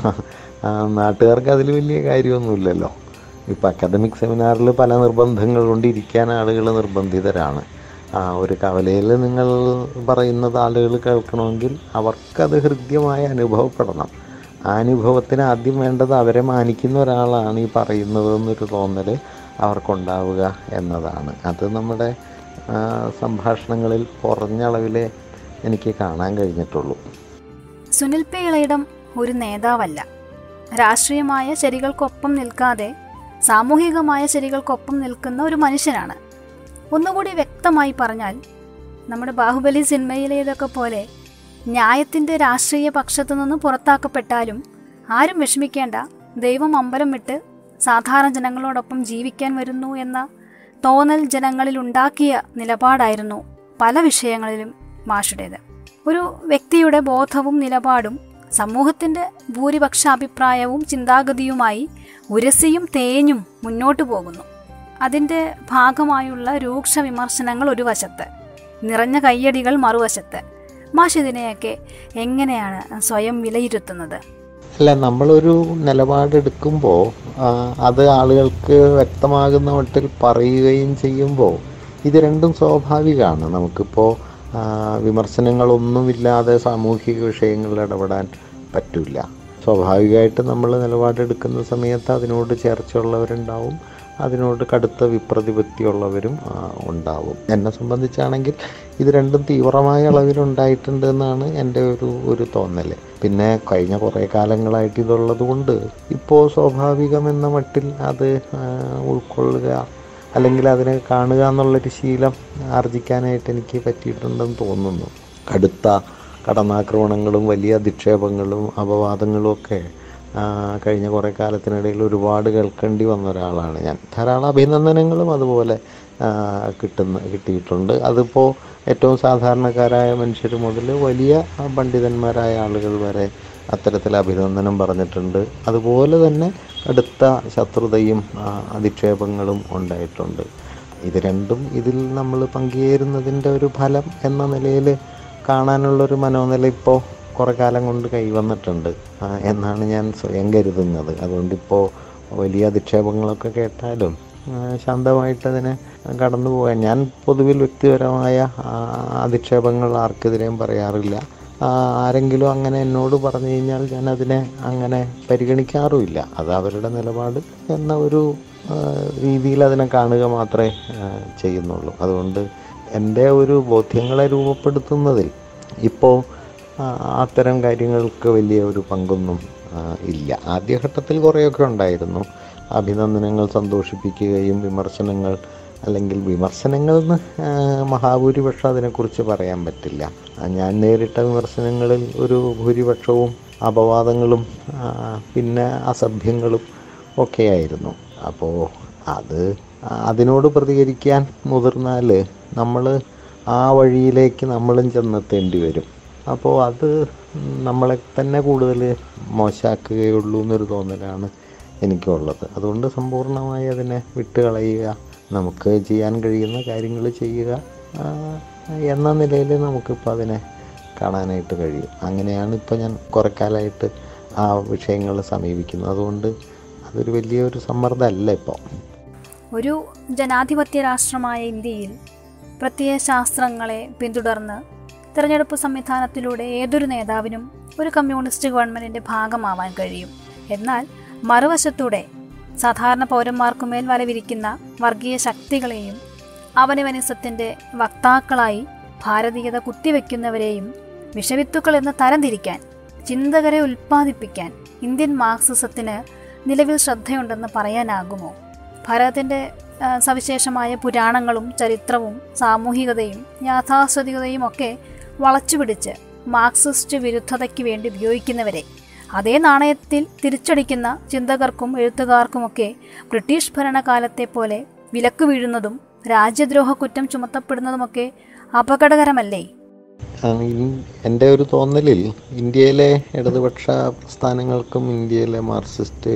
നാട്ടുകാർക്ക് അതിൽ വലിയ കാര്യമൊന്നുമില്ലല്ലോ ഇപ്പം അക്കാദമിക് സെമിനാറിൽ പല നിർബന്ധങ്ങൾ കൊണ്ട് ഇരിക്കാൻ ആളുകൾ നിർബന്ധിതരാണ് ആ, ഒരു കവലയിൽ നിങ്ങൾ പറയുന്നത് ആളുകൾ കേൾക്കണമെങ്കിൽ അവർക്കത് ഹൃദ്യമായി അനുഭവപ്പെടണം ആ അനുഭവത്തിന് ആദ്യം വേണ്ടത് അവരെ മാനിക്കുന്ന ഒരാളാണ് ഈ പറയുന്നത് എന്നൊരു തോന്നൽ അവർക്കുണ്ടാവുക എന്നതാണ് അത് നമ്മുടെ ആ, സംഭാഷണങ്ങളിൽ കുറഞ്ഞ അളവിലേ എനിക്ക് കാണാൻ കഴിഞ്ഞിട്ടുള്ളൂ സുനിൽ പി ഇളയിടം ഒരു നേതാവല്ല രാഷ്ട്രീയമായ ശരികൾക്കൊപ്പം നിൽക്കാതെ സാമൂഹികമായ ശരികൾക്കൊപ്പം നിൽക്കുന്ന ഒരു മനുഷ്യനാണ് ഒന്നുകൂടി വ്യക്തമായി പറഞ്ഞാൽ നമ്മുടെ ബാഹുബലി സിനിമയിലേതൊക്കെ പോലെ ന്യായത്തിൻ്റെ രാഷ്ട്രീയ പക്ഷത്തു നിന്ന് പുറത്താക്കപ്പെട്ടാലും ആരും വിഷമിക്കേണ്ട ദൈവം അമ്പലം വിട്ട് സാധാരണ ജനങ്ങളോടൊപ്പം ജീവിക്കാൻ വരുന്നു എന്ന തോന്നൽ ജനങ്ങളിൽ ഉണ്ടാക്കിയ നിലപാടായിരുന്നു പല വിഷയങ്ങളിലും മാഷുടേത് ഒരു വ്യക്തിയുടെ ബോധവും നിലപാടും സമൂഹത്തിന്റെ ഭൂരിപക്ഷ അഭിപ്രായവും ചിന്താഗതിയുമായി ഉരസിയും തേഞ്ഞും മുന്നോട്ടു പോകുന്നു അതിന്റെ ഭാഗമായുള്ള രൂക്ഷ വിമർശനങ്ങൾ ഒരു വശത്ത് നിറഞ്ഞ കയ്യടികൾ മറുവശത്ത് മാഷ് ഇതിനെയൊക്കെ എങ്ങനെയാണ് സ്വയം വിലയിരുത്തുന്നത് അല്ല നമ്മളൊരു നിലപാടെടുക്കുമ്പോൾ അത് ആളുകൾക്ക് വ്യക്തമാകുന്ന മട്ടിൽ പറയുകയും ചെയ്യുമ്പോൾ ഇത് രണ്ടും സ്വാഭാവികമാണ് നമുക്കിപ്പോൾ ആ, വിമർശനങ്ങളൊന്നുമില്ലാതെ സാമൂഹിക വിഷയങ്ങളിൽ ഇടപെടാൻ പറ്റില്ല സ്വാഭാവികമായിട്ട് നമ്മൾ നിലപാടെടുക്കുന്ന സമയത്ത് അതിനോട് ചേർച്ചയുള്ളവരുണ്ടാവും അതിനോട് കടുത്ത വിപ്രതിപത്തിയുള്ളവരും ആ, ഉണ്ടാവും എന്നെ സംബന്ധിച്ചാണെങ്കിൽ ഇത് രണ്ടും തീവ്രമായ അളവിലുണ്ടായിട്ടുണ്ട് എന്നാണ് എൻ്റെ ഒരു ഒരു തോന്നൽ പിന്നെ കഴിഞ്ഞ കുറേ കാലങ്ങളായിട്ട് ഇതുള്ളത് കൊണ്ട് ഇപ്പോൾ സ്വാഭാവികമെന്ന മട്ടിൽ അത് ആ, ഉൾക്കൊള്ളുക അല്ലെങ്കിൽ അതിനെ കാണുക എന്നുള്ളൊരു ശീലം ആർജിക്കാനായിട്ട് എനിക്ക് പറ്റിയിട്ടുണ്ടെന്ന് തോന്നുന്നു കടുത്ത കടന്നാക്രമണങ്ങളും വലിയ അധിക്ഷേപങ്ങളും അപവാദങ്ങളും ഒക്കെ ആ, കഴിഞ്ഞ കുറേ കാലത്തിനിടയിൽ ഒരുപാട് കേൾക്കേണ്ടി വന്ന ഒരാളാണ് ഞാൻ ധാരാളം അഭിനന്ദനങ്ങളും അതുപോലെ ആ, കിട്ടുന്ന കിട്ടിയിട്ടുണ്ട് അതിപ്പോൾ ഏറ്റവും സാധാരണക്കാരായ മനുഷ്യർ മുതൽ വലിയ ആ, പണ്ഡിതന്മാരായ ആളുകൾ വരെ അത്തരത്തിൽ അഭിനന്ദനം പറഞ്ഞിട്ടുണ്ട് അതുപോലെ തന്നെ കടുത്ത ശത്രുതയും ആ, അധിക്ഷേപങ്ങളും ഉണ്ടായിട്ടുണ്ട് ഇത് രണ്ടും ഇതിൽ നമ്മൾ പങ്കുചേരുന്നതിൻ്റെ ഒരു ഫലം എന്ന നിലയിൽ കാണാനുള്ളൊരു മനോനില ഇപ്പോൾ കുറേ കാലം കൊണ്ട് കൈവന്നിട്ടുണ്ട് ആ, എന്നാണ് ഞാൻ സ്വയം കരുതുന്നത് അതുകൊണ്ടിപ്പോൾ വലിയ അധിക്ഷേപങ്ങളൊക്കെ കേട്ടാലും ആ, ശാന്തമായിട്ട് അതിനെ കടന്നു പോകാൻ ഞാൻ പൊതുവിൽ വ്യക്തിപരമായ ആ, അധിക്ഷേപങ്ങൾ ആർക്കെതിരെയും പറയാറില്ല ആ, ആരെങ്കിലും അങ്ങനെ എന്നോട് പറഞ്ഞു കഴിഞ്ഞാൽ ഞാൻ അതിനെ അങ്ങനെ പരിഗണിക്കാറുമില്ല അത് അവരുടെ നിലപാട് എന്ന ഒരു ആ, രീതിയിൽ അതിനെ കാണുക മാത്രമേ ആ, ചെയ്യുന്നുള്ളൂ അതുകൊണ്ട് എൻ്റെ ഒരു ബോധ്യങ്ങളെ രൂപപ്പെടുത്തുന്നതിൽ ഇപ്പോൾ ആ, അത്തരം കാര്യങ്ങൾക്ക് വലിയ ഒരു പങ്കൊന്നും ആ, ഇല്ല ആദ്യഘട്ടത്തിൽ കുറേയൊക്കെ ഉണ്ടായിരുന്നു അഭിനന്ദനങ്ങൾ സന്തോഷിപ്പിക്കുകയും വിമർശനങ്ങൾ അല്ലെങ്കിൽ വിമർശനങ്ങൾ എന്ന് ആ, മഹാഭൂരിപക്ഷം അതിനെക്കുറിച്ച് പറയാൻ പറ്റില്ല ആ, ഞാൻ നേരിട്ട വിമർശനങ്ങളിൽ ഒരു ഭൂരിപക്ഷവും അപവാദങ്ങളും ആ, പിന്നെ അസഭ്യങ്ങളും ഒക്കെയായിരുന്നു അപ്പോൾ അത് അതിനോട് പ്രതികരിക്കാൻ മുതിർന്നാൽ നമ്മൾ ആ വഴിയിലേക്ക് നമ്മളും ചെന്നെത്തേണ്ടി വരും അപ്പോൾ അത് നമ്മളെ തന്നെ കൂടുതൽ മോശമാക്കുകയുള്ളൂ എന്നൊരു തോന്നലാണ് എനിക്കുള്ളത് അതുകൊണ്ട് സമ്പൂർണ്ണമായി അതിനെ വിട്ടുകളയുക നമുക്ക് ചെയ്യാൻ കഴിയുന്ന കാര്യങ്ങൾ ചെയ്യുക ആ, എന്ന നിലയിൽ നമുക്കിപ്പോൾ അതിനെ കാണാനായിട്ട് കഴിയും അങ്ങനെയാണ് ഇപ്പോൾ ഞാൻ കുറേ കാലമായിട്ട് ആ വിഷയങ്ങൾ സമീപിക്കുന്നത് അതുകൊണ്ട് അതൊരു വലിയൊരു സമ്മർദ്ദമല്ല ഇപ്പോൾ ഒരു ജനാധിപത്യ രാഷ്ട്രമായ ഇന്ത്യയിൽ പ്രത്യയ ശാസ്ത്രങ്ങളെ പിന്തുടർന്ന് തിരഞ്ഞെടുപ്പ് സംവിധാനത്തിലൂടെ ഏതൊരു നേതാവിനും ഒരു കമ്മ്യൂണിസ്റ്റ് ഗവൺമെന്റിന്റെ ഭാഗമാവാൻ കഴിയും എന്നാൽ മറുവശത്തൂടെ സാധാരണ പൗരന്മാർക്കുമേൽ വലവിരിക്കുന്ന വർഗീയ ശക്തികളെയും അവനവനിസത്തിന്റെ വക്താക്കളായി ഭാരതീയത കുത്തിവെക്കുന്നവരെയും വിഷവിത്തുക്കൾ എന്ന് തരംതിരിക്കാൻ ചിന്തകരെ ഉൽപ്പാദിപ്പിക്കാൻ ഇന്ത്യൻ മാർക്സിസത്തിന് നിലവിൽ ശ്രദ്ധയുണ്ടെന്ന് പറയാനാകുമോ ഭാരതത്തിൻ്റെ ആ, സവിശേഷമായ പുരാണങ്ങളും ചരിത്രവും സാമൂഹികതയും യാഥാസ്ഥിതികതയും ഒക്കെ വളച്ചുപിടിച്ച് മാർക്സിസ്റ്റ് വിരുദ്ധതയ്ക്ക് വേണ്ടി ഉപയോഗിക്കുന്നവരെ അതേ നാണയത്തിൽ തിരിച്ചടിക്കുന്ന ചിന്തകർക്കും എഴുത്തുകാർക്കുമൊക്കെ ബ്രിട്ടീഷ് ഭരണകാലത്തെ പോലെ വിലക്ക് വീഴുന്നതും രാജ്യദ്രോഹ കുറ്റം ചുമത്തപ്പെടുന്നതുമൊക്കെ അപകടകരമല്ലേ ആ, ഇൻ- എൻ്റെ ഒരു തോന്നലിൽ ഇന്ത്യയിലെ ഇടതുപക്ഷ പ്രസ്ഥാനങ്ങൾക്കും ഇന്ത്യയിലെ മാർക്സിസ്റ്റ്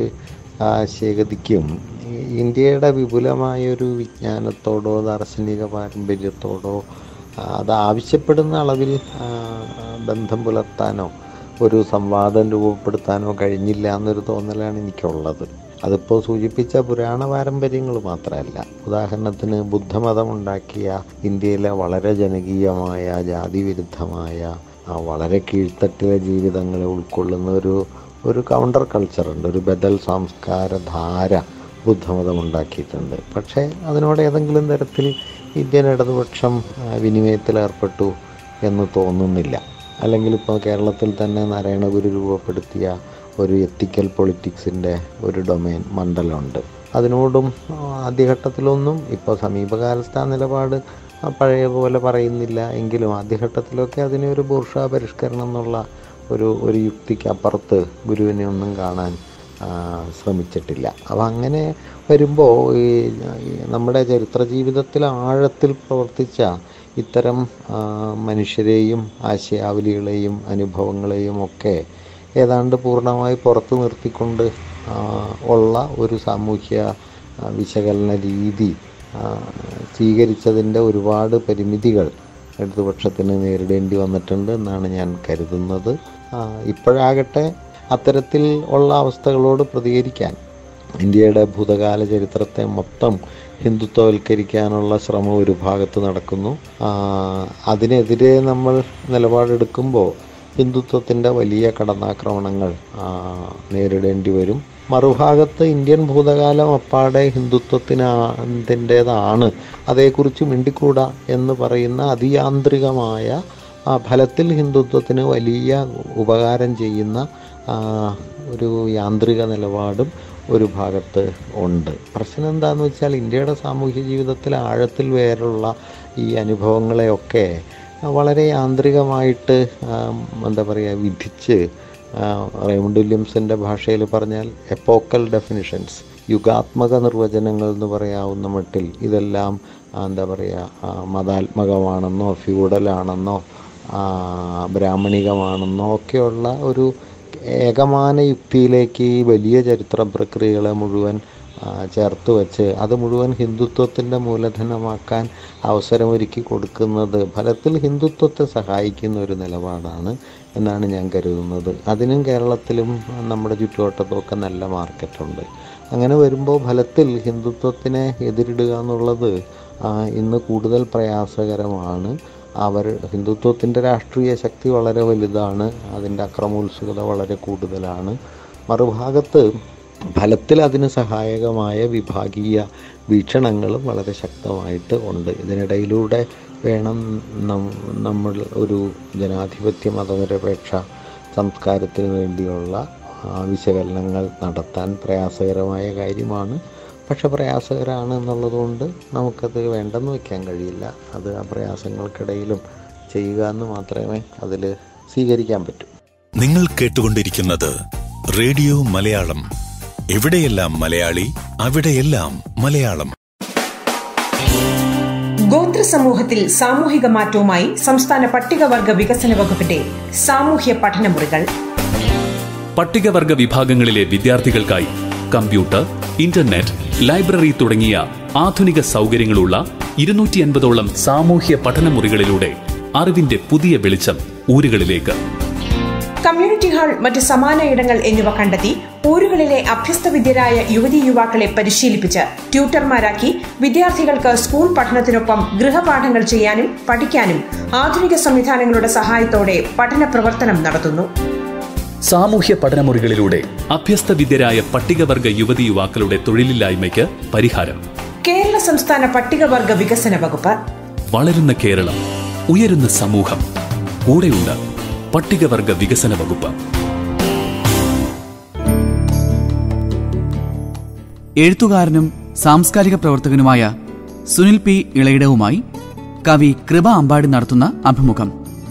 ആശയഗതിക്കും ഈ ഇന്ത്യയുടെ വിപുലമായൊരു വിജ്ഞാനത്തോടോ ദാർശനിക പാരമ്പര്യത്തോടോ ആ, അത് ആവശ്യപ്പെടുന്ന അളവിൽ ആ, ബന്ധം പുലർത്താനോ ഒരു സംവാദം രൂപപ്പെടുത്താനോ കഴിഞ്ഞില്ല എന്നൊരു തോന്നലാണ് എനിക്കുള്ളത് അതിപ്പോൾ സൂചിപ്പിച്ച പുരാണ പാരമ്പര്യങ്ങൾ മാത്രമല്ല ഉദാഹരണത്തിന് ബുദ്ധമതം ഉണ്ടാക്കിയ ഇന്ത്യയിലെ വളരെ ജനകീയമായ ജാതിവിരുദ്ധമായ ആ വളരെ കീഴ്ത്തട്ടിലെ ജീവിതങ്ങളെ ഉൾക്കൊള്ളുന്ന ഒരു ഒരു കൗണ്ടർ കൾച്ചറുണ്ട് ഒരു ബദൽ സംസ്കാര ധാര ബുദ്ധമതം ഉണ്ടാക്കിയിട്ടുണ്ട് പക്ഷേ അതിനോട് ഏതെങ്കിലും തരത്തിൽ ഇന്ത്യൻ ഇടതുപക്ഷം ആ, വിനിമയത്തിലേർപ്പെട്ടു എന്ന് തോന്നുന്നില്ല അല്ലെങ്കിൽ ഇപ്പോൾ കേരളത്തിൽ തന്നെ നാരായണഗുരു രൂപപ്പെടുത്തിയ ഒരു എത്തിക്കൽ പൊളിറ്റിക്സിൻ്റെ ഒരു ഡൊമൈൻ മണ്ഡലമുണ്ട് അതിനോടും ആ, ആദ്യഘട്ടത്തിലൊന്നും ഇപ്പോൾ സമീപകാലത്തെ ആ നിലപാട് ആ, പഴയ പോലെ പറയുന്നില്ല എങ്കിലും ആദ്യഘട്ടത്തിലൊക്കെ അതിനെ ഒരു ബൂർഷ പരിഷ്കരണം എന്നുള്ള ഒരു ഒരു യുക്തിക്ക് അപ്പുറത്ത് ഗുരുവിനെ ഒന്നും കാണാൻ ആ, ശ്രമിച്ചിട്ടില്ല അപ്പം അങ്ങനെ വരുമ്പോൾ ഈ ഈ നമ്മുടെ ചരിത്ര ജീവിതത്തിൽ ആഴത്തിൽ പ്രവർത്തിച്ച ഇത്തരം ആ, മനുഷ്യരെയും ആശയാവലികളെയും അനുഭവങ്ങളെയും ഒക്കെ ഏതാണ്ട് പൂർണ്ണമായി പുറത്തു നിർത്തിക്കൊണ്ട് ആ, ഉള്ള ഒരു സാമൂഹ്യ ആ, വിശകലന രീതി ആ, സ്വീകരിച്ചതിൻ്റെ ഒരുപാട് പരിമിതികൾ ഇടതുപക്ഷത്തിന് നേരിടേണ്ടി വന്നിട്ടുണ്ട് എന്നാണ് ഞാൻ കരുതുന്നത് ആ, ഇപ്പോഴാകട്ടെ അത്തരത്തിൽ ഉള്ള അവസ്ഥകളോട് പ്രതികരിക്കാൻ ഇന്ത്യയുടെ ഭൂതകാല ചരിത്രത്തെ മൊത്തം ഹിന്ദുത്വവൽക്കരിക്കാനുള്ള ശ്രമം ഒരു ഭാഗത്ത് നടക്കുന്നു ആ, അതിനെതിരെ നമ്മൾ നിലപാടെടുക്കുമ്പോൾ ഹിന്ദുത്വത്തിൻ്റെ വലിയ കടന്നാക്രമണങ്ങൾ ആ, നേരിടേണ്ടി വരും മറുഭാഗത്ത് ഇന്ത്യൻ ഭൂതകാലം അപ്പാടെ ഹിന്ദുത്വത്തിൻ്റെതാണ് അതേക്കുറിച്ച് മിണ്ടിക്കൂടാ എന്ന് പറയുന്ന അതിയാന്ത്രികമായ ആ, ഫലത്തിൽ ഹിന്ദുത്വത്തിന് വലിയ ഉപകാരം ചെയ്യുന്ന ആ, ഒരു യാന്ത്രിക നിലപാടും ഒരു ഭാഗത്ത് ഉണ്ട് പ്രശ്നം എന്താണെന്ന് വെച്ചാൽ ഇന്ത്യയുടെ സാമൂഹ്യ ജീവിതത്തിൽ ആഴത്തിൽ വേറുള്ള ഈ അനുഭവങ്ങളെയൊക്കെ വളരെ യാന്ത്രികമായിട്ട് ആ, എന്താ പറയുക വിധിച്ച് ആ, റെയ്മണ്ട് വില്യംസിൻ്റെ ഭാഷയിൽ പറഞ്ഞാൽ എപ്പോക്കൽ ഡെഫിനിഷൻസ് യുഗാത്മക നിർവചനങ്ങൾ എന്ന് പറയാവുന്ന മട്ടിൽ ഇതെല്ലാം ആ, എന്താ പറയുക ആ, മതാത്മകമാണെന്നോ ഫ്യൂഡലാണെന്നോ ആ, ബ്രാഹ്മണികമാണെന്നോ ഒക്കെയുള്ള ഒരു ഏകമാന യുക്തിയിലേക്ക് ഈ വലിയ ചരിത്ര പ്രക്രിയകളെ മുഴുവൻ ആ, ചേർത്ത് വെച്ച് അത് മുഴുവൻ ഹിന്ദുത്വത്തിൻ്റെ മൂലധനമാക്കാൻ അവസരമൊരുക്കി കൊടുക്കുന്നത് ഫലത്തിൽ ഹിന്ദുത്വത്തെ സഹായിക്കുന്ന ഒരു നിലപാടാണ് എന്നാണ് ഞാൻ കരുതുന്നത് അതിനും കേരളത്തിലും നമ്മുടെ ചുറ്റുവട്ടത്തുമൊക്കെ നല്ല മാർക്കറ്റുണ്ട് അങ്ങനെ വരുമ്പോൾ ഫലത്തിൽ ഹിന്ദുത്വത്തിനെ എതിരിടുക എന്നുള്ളത് ആ, ഇന്ന് കൂടുതൽ പ്രയാസകരമാണ് അവർ ഹിന്ദുത്വത്തിൻ്റെ രാഷ്ട്രീയ ശക്തി വളരെ വലുതാണ് അതിൻ്റെ അക്രമോത്സുകത വളരെ കൂടുതലാണ് മറുഭാഗത്ത് ഫലത്തിൽ അതിന് സഹായകമായ വിഭാഗീയ വീക്ഷണങ്ങളും വളരെ ശക്തമായിട്ട് ഉണ്ട് ഇതിനിടയിലൂടെ വേണം നം- നമ്മൾ ഒരു ജനാധിപത്യ മതനിരപേക്ഷ സംസ്കാരത്തിന് വേണ്ടിയുള്ള ആ, വിശകലനങ്ങൾ നടത്താൻ പ്രയാസകരമായ കാര്യമാണ് പക്ഷെ പ്രയാസകരാണ് എന്നുള്ളതുകൊണ്ട് നമുക്കത് വേണ്ടെന്ന് വയ്ക്കാൻ കഴിയില്ല അത് ആ പ്രയാസങ്ങൾക്കിടയിലും ചെയ്യുക എന്ന് മാത്രമേ അതിൽ സ്വീകരിക്കാൻ പറ്റൂ നിങ്ങൾ കേട്ടുകൊണ്ടിരിക്കുന്നത് റേഡിയോ മലയാളം എവിടെയെല്ലാം മലയാളി അവിടെയെല്ലാം മലയാളം ഗോത്ര സമൂഹത്തിൽ സാമൂഹിക മാറ്റവുമായി സംസ്ഥാന പട്ടികവർഗ വികസന വകുപ്പിന്റെ സാമൂഹ്യ പഠനമുറികൾ പട്ടികവർഗ വിഭാഗങ്ങളിലെ വിദ്യാർത്ഥികൾക്കായി കമ്പ്യൂട്ടർ ഇന്റർനെറ്റ് ലൈബ്രറി തുടങ്ങിയ ആധുനിക സൗകര്യങ്ങളുള്ള ഇരുന്നൂറ്റി അൻപതോളം സാമൂഹ്യ പഠനമുറികളിലൂടെ അറിവിന്റെ പുതിയ വെളിച്ചം ഊരുകളിലേക്ക് കമ്മ്യൂണിറ്റി ഹാൾ മറ്റ് സമാന ഇടങ്ങൾ എന്നിവ കണ്ടെത്തി ഊരുകളിലെ അഭ്യസ്തവിദ്യരായ യുവതി യുവാക്കളെ പരിശീലിപ്പിച്ച് ട്യൂട്ടർമാരാക്കി വിദ്യാർത്ഥികൾക്ക് സ്കൂൾ പഠനത്തിനൊപ്പം ഗൃഹപാഠങ്ങൾ ചെയ്യാനും പഠിക്കാനും ആധുനിക സംവിധാനങ്ങളുടെ സഹായത്തോടെ പഠന പ്രവർത്തനം നടത്തുന്നു സാമൂഹ്യ പഠനമുറികളിലൂടെ അഭ്യസ്ത വിദ്യരായ പട്ടികവർഗ യുവതി യുവാക്കളുടെ തൊഴിലില്ലായ്മയ്ക്ക് പരിഹാരം കേരള സംസ്ഥാന പട്ടികവർഗ വികസന വകുപ്പ് വളരുന്ന കേരളം ഉയരുന്ന സമൂഹം കൂടെയുണ്ട് പട്ടികവർഗ വികസന വകുപ്പ് എഴുത്തുകാരനും സാംസ്കാരിക പ്രവർത്തകനുമായ സുനിൽ പി ഇളയിടവുമായി കവി കൃപ അമ്പാടി നടത്തുന്ന അഭിമുഖം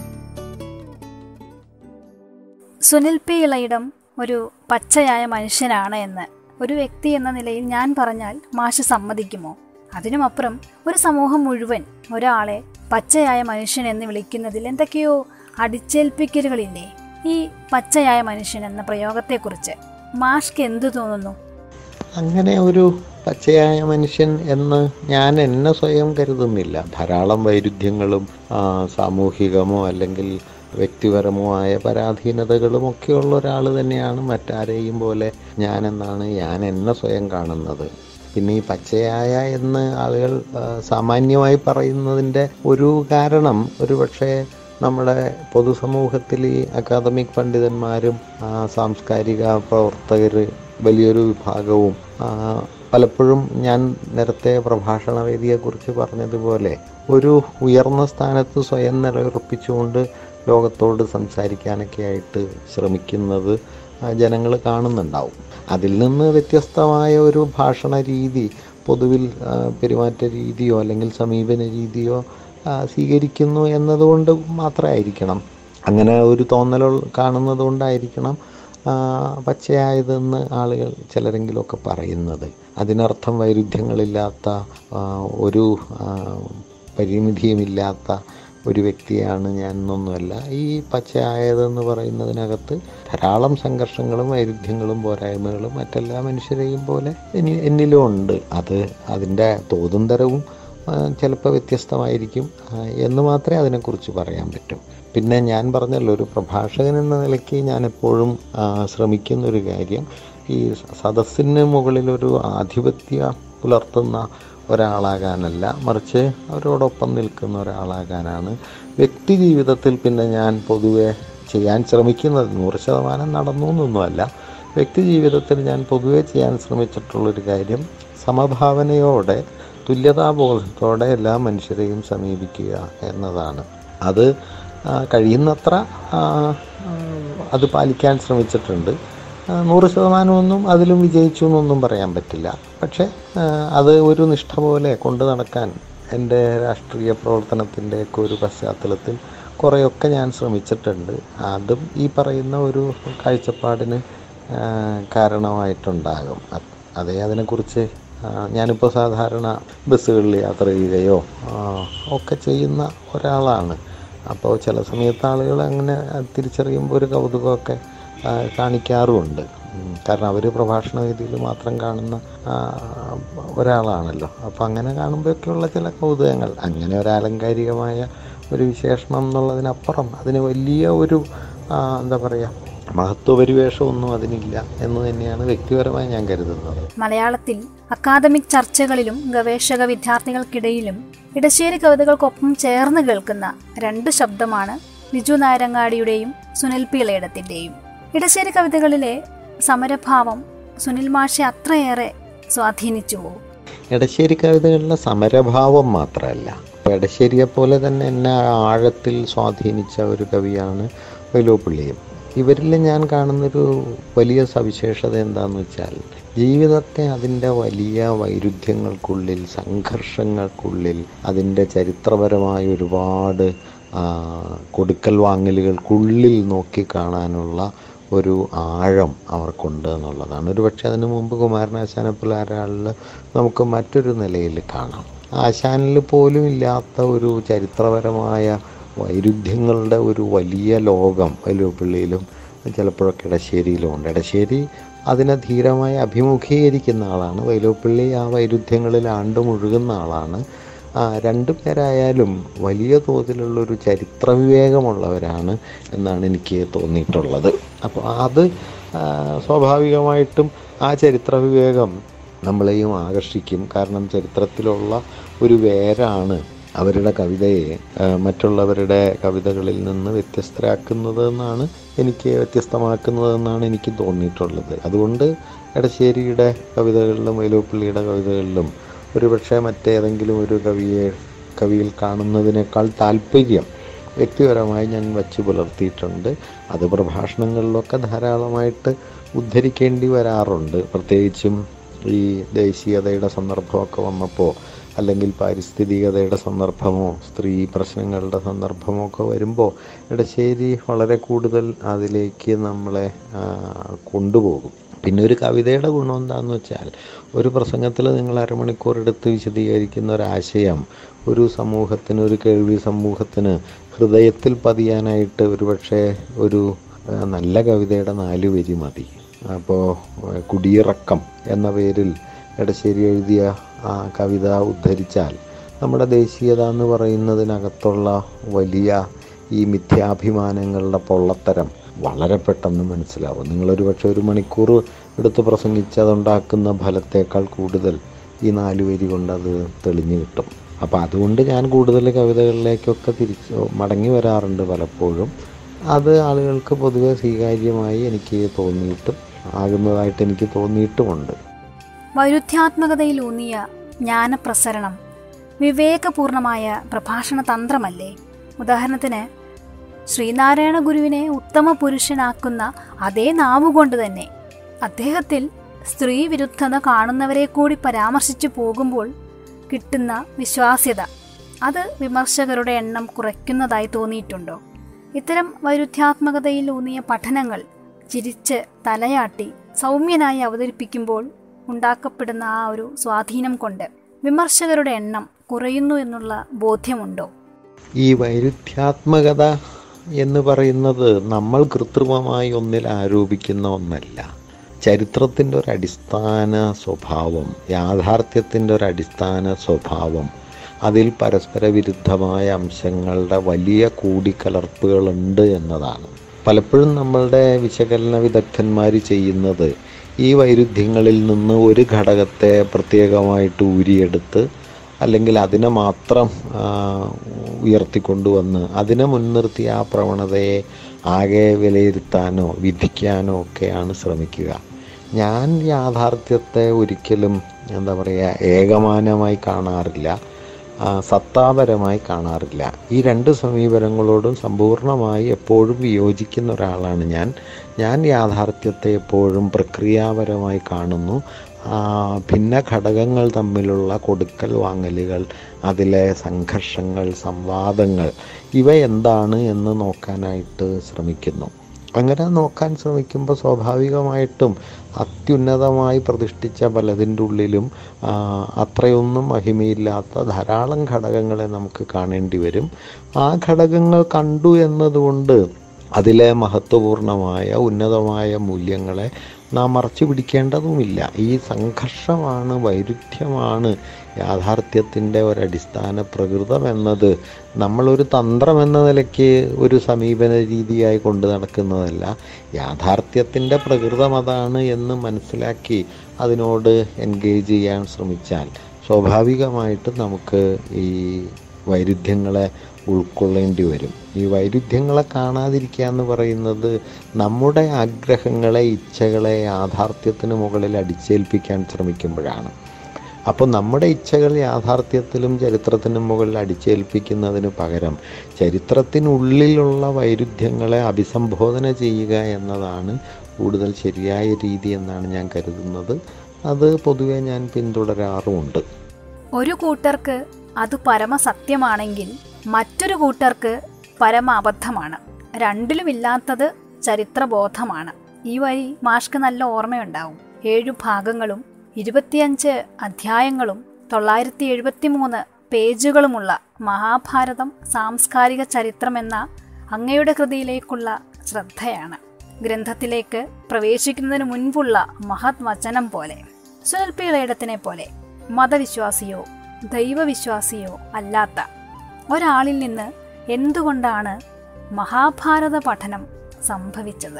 സുനിൽ പി ഇളയിടം ഒരു പച്ചയായ മനുഷ്യനാണ് എന്ന് ഒരു വ്യക്തി എന്ന നിലയിൽ ഞാൻ പറഞ്ഞാൽ മാഷ് സമ്മതിക്കുമോ അതിനുമപ്പുറം ഒരു സമൂഹം മുഴുവൻ ഒരാളെ പച്ചയായ മനുഷ്യൻ എന്ന് വിളിക്കുന്നതിൽ എന്തൊക്കെയോ അടിച്ചേൽപ്പിക്കലുകളില്ലേ ഈ പച്ചയായ മനുഷ്യൻ എന്ന പ്രയോഗത്തെക്കുറിച്ച് മാഷ്ക്ക് എന്തു തോന്നുന്നു അങ്ങനെ ഒരു പച്ചയായ മനുഷ്യൻ എന്ന് ഞാൻ എന്നെ സ്വയം കരുതുന്നില്ല ധാരാളം വൈരുദ്ധ്യങ്ങളും ആ, സാമൂഹികമോ അല്ലെങ്കിൽ വ്യക്തിപരമായ പരാധീനതകളും ഒക്കെയുള്ള ഒരാൾ തന്നെയാണ് മറ്റാരെയും പോലെ ഞാനെന്നാണ് ഞാൻ എന്നെ സ്വയം കാണുന്നത് പിന്നെ ഈ പച്ചയായ എന്ന് ആളുകൾ ആ, സാമാന്യമായി പറയുന്നതിൻ്റെ ഒരു കാരണം ഒരു പക്ഷേ നമ്മുടെ പൊതുസമൂഹത്തിൽ ഈ അക്കാദമിക് പണ്ഡിതന്മാരും ആ, സാംസ്കാരിക പ്രവർത്തകർ വലിയൊരു വിഭാഗവും ആ, പലപ്പോഴും ഞാൻ നേരത്തെ പ്രഭാഷണ വേദിയെക്കുറിച്ച് പറഞ്ഞതുപോലെ ഒരു ഉയർന്ന സ്ഥാനത്ത് സ്വയം നിലയുറപ്പിച്ചുകൊണ്ട് ലോകത്തോട് സംസാരിക്കാനൊക്കെ ആയിട്ട് ശ്രമിക്കുന്നത് ജനങ്ങൾ കാണുന്നുണ്ടാവും അതിൽ നിന്ന് വ്യത്യസ്തമായ ഒരു ഭാഷണ രീതി പൊതുവിൽ ആ, പെരുമാറ്റ രീതിയോ അല്ലെങ്കിൽ സമീപന രീതിയോ ആ, സ്വീകരിക്കുന്നു എന്നതുകൊണ്ട് മാത്രമായിരിക്കണം അങ്ങനെ ഒരു തോന്നൽ കാണുന്നത് കൊണ്ടായിരിക്കണം ആ, പച്ചയായതെന്ന് ആളുകൾ ചിലരെങ്കിലുമൊക്കെ പറയുന്നത് അതിനർത്ഥം വൈരുദ്ധ്യങ്ങളില്ലാത്ത ആ, ഒരു ആ, പരിമിതിയുമില്ലാത്ത ഒരു വ്യക്തിയാണ് ഞാൻ എന്നൊന്നുമല്ല ഈ പച്ചയായതെന്ന് പറയുന്നതിനകത്ത് ധാരാളം സംഘർഷങ്ങളും വൈരുദ്ധ്യങ്ങളും പോരായ്മകളും മറ്റെല്ലാ മനുഷ്യരെയും പോലെ എനി എന്നിലും ഉണ്ട് അത് അതിൻ്റെ തോതും തരവും ചിലപ്പോൾ വ്യത്യസ്തമായിരിക്കും ആ, എന്ന് മാത്രമേ അതിനെക്കുറിച്ച് പറയാൻ പറ്റൂ പിന്നെ ഞാൻ പറഞ്ഞല്ലോ ഒരു പ്രഭാഷകൻ എന്ന നിലയ്ക്ക് ഞാൻ എപ്പോഴും ആ, ശ്രമിക്കുന്ന ഒരു കാര്യം ഈ സദസ്സിന് മുകളിലൊരു ആധിപത്യ പുലർത്തുന്ന ഒരാളാകാനല്ല മറിച്ച് അവരോടൊപ്പം നിൽക്കുന്ന ഒരാളാകാനാണ് വ്യക്തി ജീവിതത്തിൽ പിന്നെ ഞാൻ പൊതുവെ ചെയ്യാൻ ശ്രമിക്കുന്നത് നൂറ് ശതമാനം നടന്നു എന്നൊന്നുമല്ല വ്യക്തി ജീവിതത്തിൽ ഞാൻ പൊതുവെ ചെയ്യാൻ ശ്രമിച്ചിട്ടുള്ളൊരു കാര്യം സമഭാവനയോടെ തുല്യതാബോധത്തോടെ എല്ലാ മനുഷ്യരെയും സമീപിക്കുക എന്നതാണ് അത് ആ, കഴിയുന്നത്ര ആ, ആ, അത് പാലിക്കാൻ ശ്രമിച്ചിട്ടുണ്ട് ആ, നൂറ് ശതമാനമൊന്നും അതിലും വിജയിച്ചു എന്നൊന്നും പറയാൻ പറ്റില്ല പക്ഷേ ആ, അത് ഒരു നിഷ്ഠ പോലെ കൊണ്ടു നടക്കാൻ എൻ്റെ രാഷ്ട്രീയ പ്രവർത്തനത്തിൻ്റെയൊക്കെ ഒരു പശ്ചാത്തലത്തിൽ കുറേയൊക്കെ ഞാൻ ശ്രമിച്ചിട്ടുണ്ട് അതും ഈ പറയുന്ന ഒരു കാഴ്ചപ്പാടിന് ആ, കാരണമായിട്ടുണ്ടാകും അത് അതേ അതിനെക്കുറിച്ച് ആ, ഞാനിപ്പോൾ സാധാരണ ബസ്സുകളിൽ യാത്ര ചെയ്യുകയോ ആ, ഒക്കെ ചെയ്യുന്ന ഒരാളാണ് അപ്പോൾ ചില സമയത്ത് ആളുകൾ അങ്ങനെ തിരിച്ചറിയുമ്പോൾ ഒരു കൗതുകമൊക്കെ ആ, കാണിക്കാറുമുണ്ട് ഉം, കാരണം അവർ പ്രഭാഷണ വേദിയിൽ മാത്രം കാണുന്ന ആ, ഒരാളാണല്ലോ അപ്പോൾ അങ്ങനെ കാണുമ്പോഴൊക്കെയുള്ള ചില കൗതുകങ്ങൾ അങ്ങനെ ഒരു ആലങ്കാരികമായ ഒരു വിശേഷണം എന്നുള്ളതിനപ്പുറം അതിന് വലിയ ഒരു ആ, എന്താ പറയുക മഹത്വപരിവേഷമൊന്നും അതിനില്ല എന്ന് തന്നെയാണ് വ്യക്തിപരമായി ഞാൻ കരുതുന്നത് മലയാളത്തിൽ അക്കാദമിക് ചർച്ചകളിലും ഗവേഷക വിദ്യാർത്ഥികൾക്കിടയിലും ഇടശ്ശേരി കവിതകൾക്കൊപ്പം ചേർന്ന് കേൾക്കുന്ന രണ്ട് ശബ്ദമാണ് ലിജു നായരങ്ങാടിയുടെയും സുനിൽ പി ഇളയിടത്തിൻ്റെയും ഇടശ്ശേരി കവിതകളിലെ സമരഭാവം സുനിൽ മാഷെ അത്രയേറെ സ്വാധീനിച്ചുവോ എടശ്ശേരി കവിതകളിലെ സമരഭാവം മാത്രമല്ല അപ്പോൾ എടശ്ശേരിയെ പോലെ തന്നെ എന്നെ ആഴത്തിൽ സ്വാധീനിച്ച ഒരു കവിയാണ് വൈലോപ്പിള്ളിയും ഇവരിൽ ഞാൻ കാണുന്നൊരു വലിയ സവിശേഷത എന്താണെന്ന് വെച്ചാൽ ജീവിതത്തെ അതിൻ്റെ വലിയ വൈരുദ്ധ്യങ്ങൾക്കുള്ളിൽ സംഘർഷങ്ങൾക്കുള്ളിൽ അതിൻ്റെ ചരിത്രപരമായ ഒരുപാട് ആ, കൊടുക്കൽ വാങ്ങലുകൾക്കുള്ളിൽ നോക്കി കാണാനുള്ള ഒരു ആഴം അവർക്കുണ്ട് എന്നുള്ളതാണ് ഒരു പക്ഷേ അതിനു മുമ്പ് കുമാരനാശാനെ പോലെ ഒരാളിൽ നമുക്ക് മറ്റൊരു നിലയിൽ കാണാം ആശാനിൽ പോലും ഇല്ലാത്ത ഒരു ചരിത്രപരമായ വൈരുദ്ധ്യങ്ങളുടെ ഒരു വലിയ ലോകം വലുപ്പള്ളിയിലും ചിലപ്പോഴൊക്കെ ഇടശ്ശേരിയിലും ഉണ്ട് ഇടശ്ശേരി അതിനെ ധീരമായി അഭിമുഖീകരിക്കുന്ന ആളാണ് വൈലോപ്പിള്ളി ആ വൈരുദ്ധ്യങ്ങളിൽ ആണ്ടുമുഴുകുന്ന ആളാണ് ആ, രണ്ടു പേരായാലും വലിയ തോതിലുള്ളൊരു ചരിത്ര വിവേകമുള്ളവരാണ് എന്നാണ് എനിക്ക് തോന്നിയിട്ടുള്ളത് അപ്പോൾ അത് ആ, സ്വാഭാവികമായിട്ടും ആ ചരിത്ര വിവേകം നമ്മളെയും ആകർഷിക്കും കാരണം ചരിത്രത്തിലുള്ള ഒരു വേരാണ് അവരുടെ കവിതയെ ആ, മറ്റുള്ളവരുടെ കവിതകളിൽ നിന്ന് വ്യത്യസ്തരാക്കുന്നത് എന്നാണ് എനിക്ക് വ്യത്യസ്തമാക്കുന്നതെന്നാണ് എനിക്ക് തോന്നിയിട്ടുള്ളത് അതുകൊണ്ട് എടശ്ശേരിയുടെ കവിതകളിലും വൈലോപ്പിള്ളിയുടെ കവിതകളിലും ഒരുപക്ഷെ മറ്റേതെങ്കിലും ഒരു കവിയെ കവിയിൽ കാണുന്നതിനേക്കാൾ താല്പര്യം വ്യക്തിപരമായി ഞാൻ വച്ചു പുലർത്തിയിട്ടുണ്ട് അത് പ്രഭാഷണങ്ങളിലൊക്കെ ധാരാളമായിട്ട് ഉദ്ധരിക്കേണ്ടി വരാറുണ്ട് പ്രത്യേകിച്ചും ഈ ദേശീയതയുടെ സന്ദർഭമൊക്കെ വന്നപ്പോൾ അല്ലെങ്കിൽ പാരിസ്ഥിതികതയുടെ സന്ദർഭമോ സ്ത്രീ പ്രശ്നങ്ങളുടെ സന്ദർഭമോ ഒക്കെ വരുമ്പോൾ ഇടശ്ശേരി വളരെ കൂടുതൽ അതിലേക്ക് നമ്മളെ ആ, കൊണ്ടുപോകും പിന്നെ ഒരു കവിതയുടെ ഗുണം എന്താണെന്ന് വെച്ചാൽ ഒരു പ്രസംഗത്തിൽ നിങ്ങൾ അരമണിക്കൂർ എടുത്ത് വിശദീകരിക്കുന്ന ഒരാശയം ഒരു സമൂഹത്തിന് ഒരു കേൾവി സമൂഹത്തിന് ഹൃദയത്തിൽ പതിയാനായിട്ട് ഒരുപക്ഷെ ഒരു ആ, നല്ല കവിതയുടെ നാല് വരി മതി അപ്പോൾ കുടിയിറക്കം എന്ന പേരിൽ എടശ്ശേരി എഴുതിയ ആ കവിത ഉദ്ധരിച്ചാൽ നമ്മുടെ ദേശീയത എന്ന് പറയുന്നതിനകത്തുള്ള വലിയ ഈ മിഥ്യാഭിമാനങ്ങളുടെ പൊള്ളത്തരം വളരെ പെട്ടെന്ന് മനസ്സിലാവും നിങ്ങളൊരു പക്ഷേ ഒരു മണിക്കൂർ എടുത്ത് പ്രസംഗിച്ച് അതുണ്ടാക്കുന്ന ഫലത്തേക്കാൾ കൂടുതൽ ഈ നാല് വരി കൊണ്ട് അത് തെളിഞ്ഞു കിട്ടും അപ്പോൾ അതുകൊണ്ട് ഞാൻ കൂടുതൽ കവിതകളിലേക്കൊക്കെ തിരിച്ച് മടങ്ങി വരാറുണ്ട് പലപ്പോഴും അത് ആളുകൾക്ക് പൊതുവെ സ്വീകാര്യമായി എനിക്ക് തോന്നിയിട്ടും ആകുന്നതായിട്ട് എനിക്ക് തോന്നിയിട്ടുമുണ്ട് വൈരുദ്ധ്യാത്മകതയിലൂന്നിയ ജ്ഞാനപ്രസരണം വിവേകപൂർണമായ പ്രഭാഷണ തന്ത്രമല്ലേ ഉദാഹരണത്തിന് ശ്രീനാരായണ ഗുരുവിനെ ഉത്തമ പുരുഷനാക്കുന്ന അതേ നാവുകൊണ്ട് തന്നെ അദ്ദേഹത്തിൽ സ്ത്രീ വിരുദ്ധത കാണുന്നവരെ കൂടി പരാമർശിച്ചു പോകുമ്പോൾ കിട്ടുന്ന വിശ്വാസ്യത അത് വിമർശകരുടെ എണ്ണം കുറയ്ക്കുന്നതായി തോന്നിയിട്ടുണ്ടോ ഇത്തരം വൈരുദ്ധ്യാത്മകതയിൽ ഊന്നിയ പഠനങ്ങൾ ചിരിച്ച് തലയാട്ടി സൗമ്യനായി അവതരിപ്പിക്കുമ്പോൾ ഉണ്ടാക്കപ്പെടുന്ന ആ ഒരു സ്വാധീനം കൊണ്ട് വിമർശകരുടെ എണ്ണം കുറയുന്നു എന്നുള്ള ബോധ്യമുണ്ടോ ഈ വൈരുദ്ധ്യാത്മകത എന്ന് പറയുന്നത് നമ്മൾ കൃത്രിമമായി ഒന്നിൽ ആരോപിക്കുന്ന ഒന്നല്ല ചരിത്രത്തിൻ്റെ ഒരു അടിസ്ഥാന സ്വഭാവം യാഥാർത്ഥ്യത്തിൻ്റെ ഒരു അടിസ്ഥാന സ്വഭാവം അതിൽ പരസ്പര വിരുദ്ധമായ അംശങ്ങളുടെ വലിയ കൂടിക്കലർപ്പുകളുണ്ട് എന്നതാണ് പലപ്പോഴും നമ്മളുടെ വിശകലന വിദഗ്ധന്മാർ ചെയ്യുന്നത് ഈ വൈരുദ്ധ്യങ്ങളിൽ നിന്ന് ഒരു ഘടകത്തെ പ്രത്യേകമായിട്ട് ഊരിയെടുത്ത് അല്ലെങ്കിൽ അതിനെ മാത്രം ആ, ഉയർത്തിക്കൊണ്ടുവന്ന് അതിനെ മുൻനിർത്തി ആ പ്രവണതയെ ആകെ വിലയിരുത്താനോ വിധിക്കാനോ ഒക്കെയാണ് ശ്രമിക്കുക ഞാൻ യാഥാർത്ഥ്യത്തെ ഒരിക്കലും എന്താ പറയുക ഏകമാനമായി കാണാറില്ല ആ, സത്താപരമായി കാണാറില്ല ഈ രണ്ട് സമീപനങ്ങളോടും സമ്പൂർണ്ണമായി എപ്പോഴും വിയോജിക്കുന്ന ഒരാളാണ് ഞാൻ ഞാൻ യാഥാർത്ഥ്യത്തെ എപ്പോഴും പ്രക്രിയാപരമായി കാണുന്നു ആ, ഭിന്ന ഘടകങ്ങൾ തമ്മിലുള്ള കൊടുക്കൽ വാങ്ങലുകൾ അതിലെ സംഘർഷങ്ങൾ സംവാദങ്ങൾ ഇവ എന്താണ് എന്ന് നോക്കാനായിട്ട് ശ്രമിക്കുന്നു അങ്ങനെ നോക്കാൻ ശ്രമിക്കുമ്പോൾ സ്വാഭാവികമായിട്ടും അത്യുന്നതമായി പ്രതിഷ്ഠിച്ച പലതിൻ്റെ ഉള്ളിലും ആ, അത്രയൊന്നും മഹിമയില്ലാത്ത ധാരാളം ഘടകങ്ങളെ നമുക്ക് കാണേണ്ടി വരും ആ ഘടകങ്ങൾ കണ്ടു എന്നതുകൊണ്ട് അതിലെ മഹത്വപൂർണമായ ഉന്നതമായ മൂല്യങ്ങളെ നാം മറച്ചു പിടിക്കേണ്ടതുമില്ല ഈ സംഘർഷമാണ് വൈരുദ്ധ്യമാണ് യാഥാർത്ഥ്യത്തിൻ്റെ ഒരടിസ്ഥാന പ്രകൃതം എന്നത് നമ്മളൊരു തന്ത്രം എന്ന നിലയ്ക്ക് ഒരു സമീപന രീതിയായി കൊണ്ട് നടക്കുന്നതല്ല യാഥാർത്ഥ്യത്തിൻ്റെ പ്രകൃതം അതാണ് എന്ന് മനസ്സിലാക്കി അതിനോട് എൻഗേജ് ചെയ്യാൻ ശ്രമിച്ചാൽ സ്വാഭാവികമായിട്ടും നമുക്ക് ഈ വൈരുദ്ധ്യങ്ങളെ ഉൾക്കൊള്ളേണ്ടി വരും ഈ വൈരുദ്ധ്യങ്ങളെ കാണാതിരിക്കുക എന്ന് പറയുന്നത് നമ്മുടെ ആഗ്രഹങ്ങളെ ഇച്ഛകളെ യാഥാർത്ഥ്യത്തിന് മുകളിൽ അടിച്ചേൽപ്പിക്കാൻ ശ്രമിക്കുമ്പോഴാണ് അപ്പോൾ നമ്മുടെ ഇച്ഛകൾ യാഥാർത്ഥ്യത്തിലും ചരിത്രത്തിനും മുകളിൽ അടിച്ചേൽപ്പിക്കുന്നതിന് പകരം ചരിത്രത്തിനുള്ളിലുള്ള വൈരുദ്ധ്യങ്ങളെ അഭിസംബോധന ചെയ്യുക എന്നതാണ് കൂടുതൽ ശരിയായ രീതി എന്നാണ് ഞാൻ കരുതുന്നത് അത് പൊതുവെ ഞാൻ പിന്തുടരാറുമുണ്ട് ഒരു കൂട്ടർക്ക് അത് പരമസത്യമാണെങ്കിൽ മറ്റൊരു കൂട്ടർക്ക് പരമ അബദ്ധമാണ് രണ്ടിലുമില്ലാത്തത് ചരിത്രബോധമാണ് ഈ വഴി മാഷ്ക്ക് നല്ല ഓർമ്മയുണ്ടാവും ഏഴു ഭാഗങ്ങളും ഇരുപത്തിയഞ്ച് അധ്യായങ്ങളും തൊള്ളായിരത്തി എഴുപത്തി മൂന്ന് പേജുകളുമുള്ള മഹാഭാരതം സാംസ്കാരിക ചരിത്രം എന്ന അങ്ങയുടെ കൃതിയിലേക്കുള്ള ശ്രദ്ധയാണ് ഗ്രന്ഥത്തിലേക്ക് പ്രവേശിക്കുന്നതിന് മുൻപുള്ള മഹത് വചനം പോലെ സുൽപി ഇളയിടത്തിനെ പോലെ മതവിശ്വാസിയോ ദൈവവിശ്വാസിയോ അല്ലാത്ത ഒരാളിൽ നിന്ന് എന്തുകൊണ്ടാണ് മഹാഭാരത പഠനം സംഭവിച്ചത്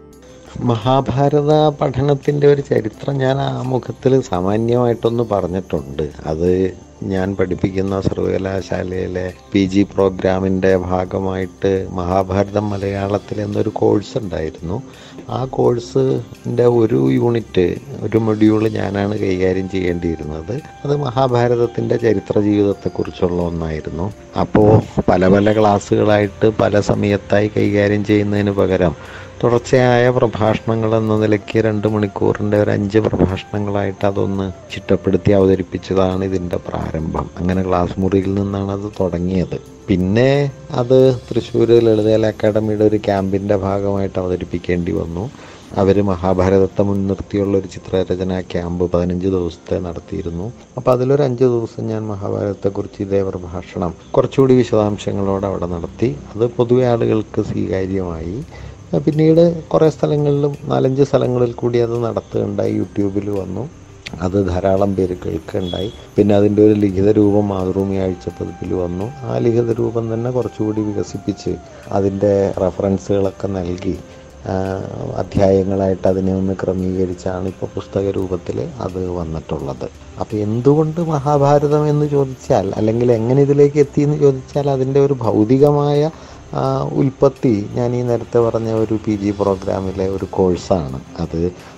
മഹാഭാരത പഠനത്തിൻ്റെ ഒരു ചരിത്രം ഞാൻ ആ മുഖത്തിൽ സാമാന്യമായിട്ടൊന്ന് പറഞ്ഞിട്ടുണ്ട് അത് ഞാൻ പഠിപ്പിക്കുന്ന സർവകലാശാലയിലെ പി ജി പ്രോഗ്രാമിൻ്റെ ഭാഗമായിട്ട് മഹാഭാരതം മലയാളത്തിൽ എന്നൊരു കോഴ്സ് ഉണ്ടായിരുന്നു ആ കോഴ്സിൻ്റെ ഒരു യൂണിറ്റ് ഒരു മൊഡ്യൂൾ ഞാനാണ് കൈകാര്യം ചെയ്യേണ്ടിയിരുന്നത് അത് മഹാഭാരതത്തിൻ്റെ ചരിത്ര ജീവിതത്തെക്കുറിച്ചുള്ള ഒന്നായിരുന്നു അപ്പോൾ പല പല ക്ലാസ്സുകളായിട്ട് പല സമയത്തായി കൈകാര്യം ചെയ്യുന്നതിന് പകരം തുടർച്ചയായ പ്രഭാഷണങ്ങൾ എന്ന നിലയ്ക്ക് രണ്ട് മണിക്കൂറിൻ്റെ ഒരു അഞ്ച് പ്രഭാഷണങ്ങളായിട്ട് അതൊന്ന് ചിട്ടപ്പെടുത്തി അവതരിപ്പിച്ചതാണ് ഇതിൻ്റെ പ്രാരംഭം അങ്ങനെ ക്ലാസ് മുറിയിൽ നിന്നാണ് അത് തുടങ്ങിയത് പിന്നെ അത് തൃശ്ശൂർ ലളിതകല അക്കാദമിയുടെ ഒരു ക്യാമ്പിൻ്റെ ഭാഗമായിട്ട് അവതരിപ്പിക്കേണ്ടി വന്നു അവർ മഹാഭാരതത്തെ മുൻനിർത്തിയുള്ള ഒരു ചിത്രരചനാ ക്യാമ്പ് പതിനഞ്ച് ദിവസത്തെ നടത്തിയിരുന്നു അപ്പോൾ അതിലൊരു അഞ്ച് ദിവസം ഞാൻ മഹാഭാരതത്തെക്കുറിച്ച് ഇതേ പ്രഭാഷണം കുറച്ചുകൂടി വിശദാംശങ്ങളോടെ അവിടെ നടത്തി അത് പൊതുവെ ആളുകൾക്ക് സ്വീകാര്യമായി പിന്നീട് കുറേ സ്ഥലങ്ങളിലും നാലഞ്ച് സ്ഥലങ്ങളിൽ കൂടി അത് നടത്തുകയുണ്ടായി യൂട്യൂബിൽ വന്നു അത് ധാരാളം പേര് കേൾക്കുകയുണ്ടായി പിന്നെ അതിൻ്റെ ഒരു ലിഖിത രൂപം മാതൃഭൂമി ആഴ്ചപ്പതിപ്പിൽ വന്നു ആ ലിഖിത രൂപം തന്നെ കുറച്ചുകൂടി വികസിപ്പിച്ച് അതിൻ്റെ റെഫറൻസുകളൊക്കെ നൽകി ആ, അധ്യായങ്ങളായിട്ട് അതിനെ ഒന്ന് ക്രമീകരിച്ചാണ് ഇപ്പോൾ പുസ്തക രൂപത്തിൽ അത് വന്നിട്ടുള്ളത് അപ്പോൾ എന്തുകൊണ്ട് മഹാഭാരതം എന്ന് ചോദിച്ചാൽ അല്ലെങ്കിൽ എങ്ങനെ ഇതിലേക്ക് എത്തി എന്ന് ചോദിച്ചാൽ അതിൻ്റെ ഒരു ഭൗതികമായ ആ, ഉൽപ്പത്തി ഞാൻ ഈ നേരത്തെ പറഞ്ഞ ഒരു പി ജി പ്രോഗ്രാമിലെ ഒരു കോഴ്സാണ് അത്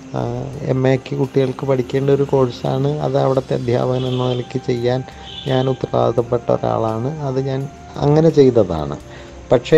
എം എക്ക് കുട്ടികൾക്ക് പഠിക്കേണ്ട ഒരു കോഴ്സാണ് അത് അവിടുത്തെ അധ്യാപകൻ എന്ന നിലയ്ക്ക് ചെയ്യാൻ ഞാൻ ഉത്തരവാദിത്തപ്പെട്ട ഒരാളാണ് അത് ഞാൻ അങ്ങനെ ചെയ്തതാണ് പക്ഷേ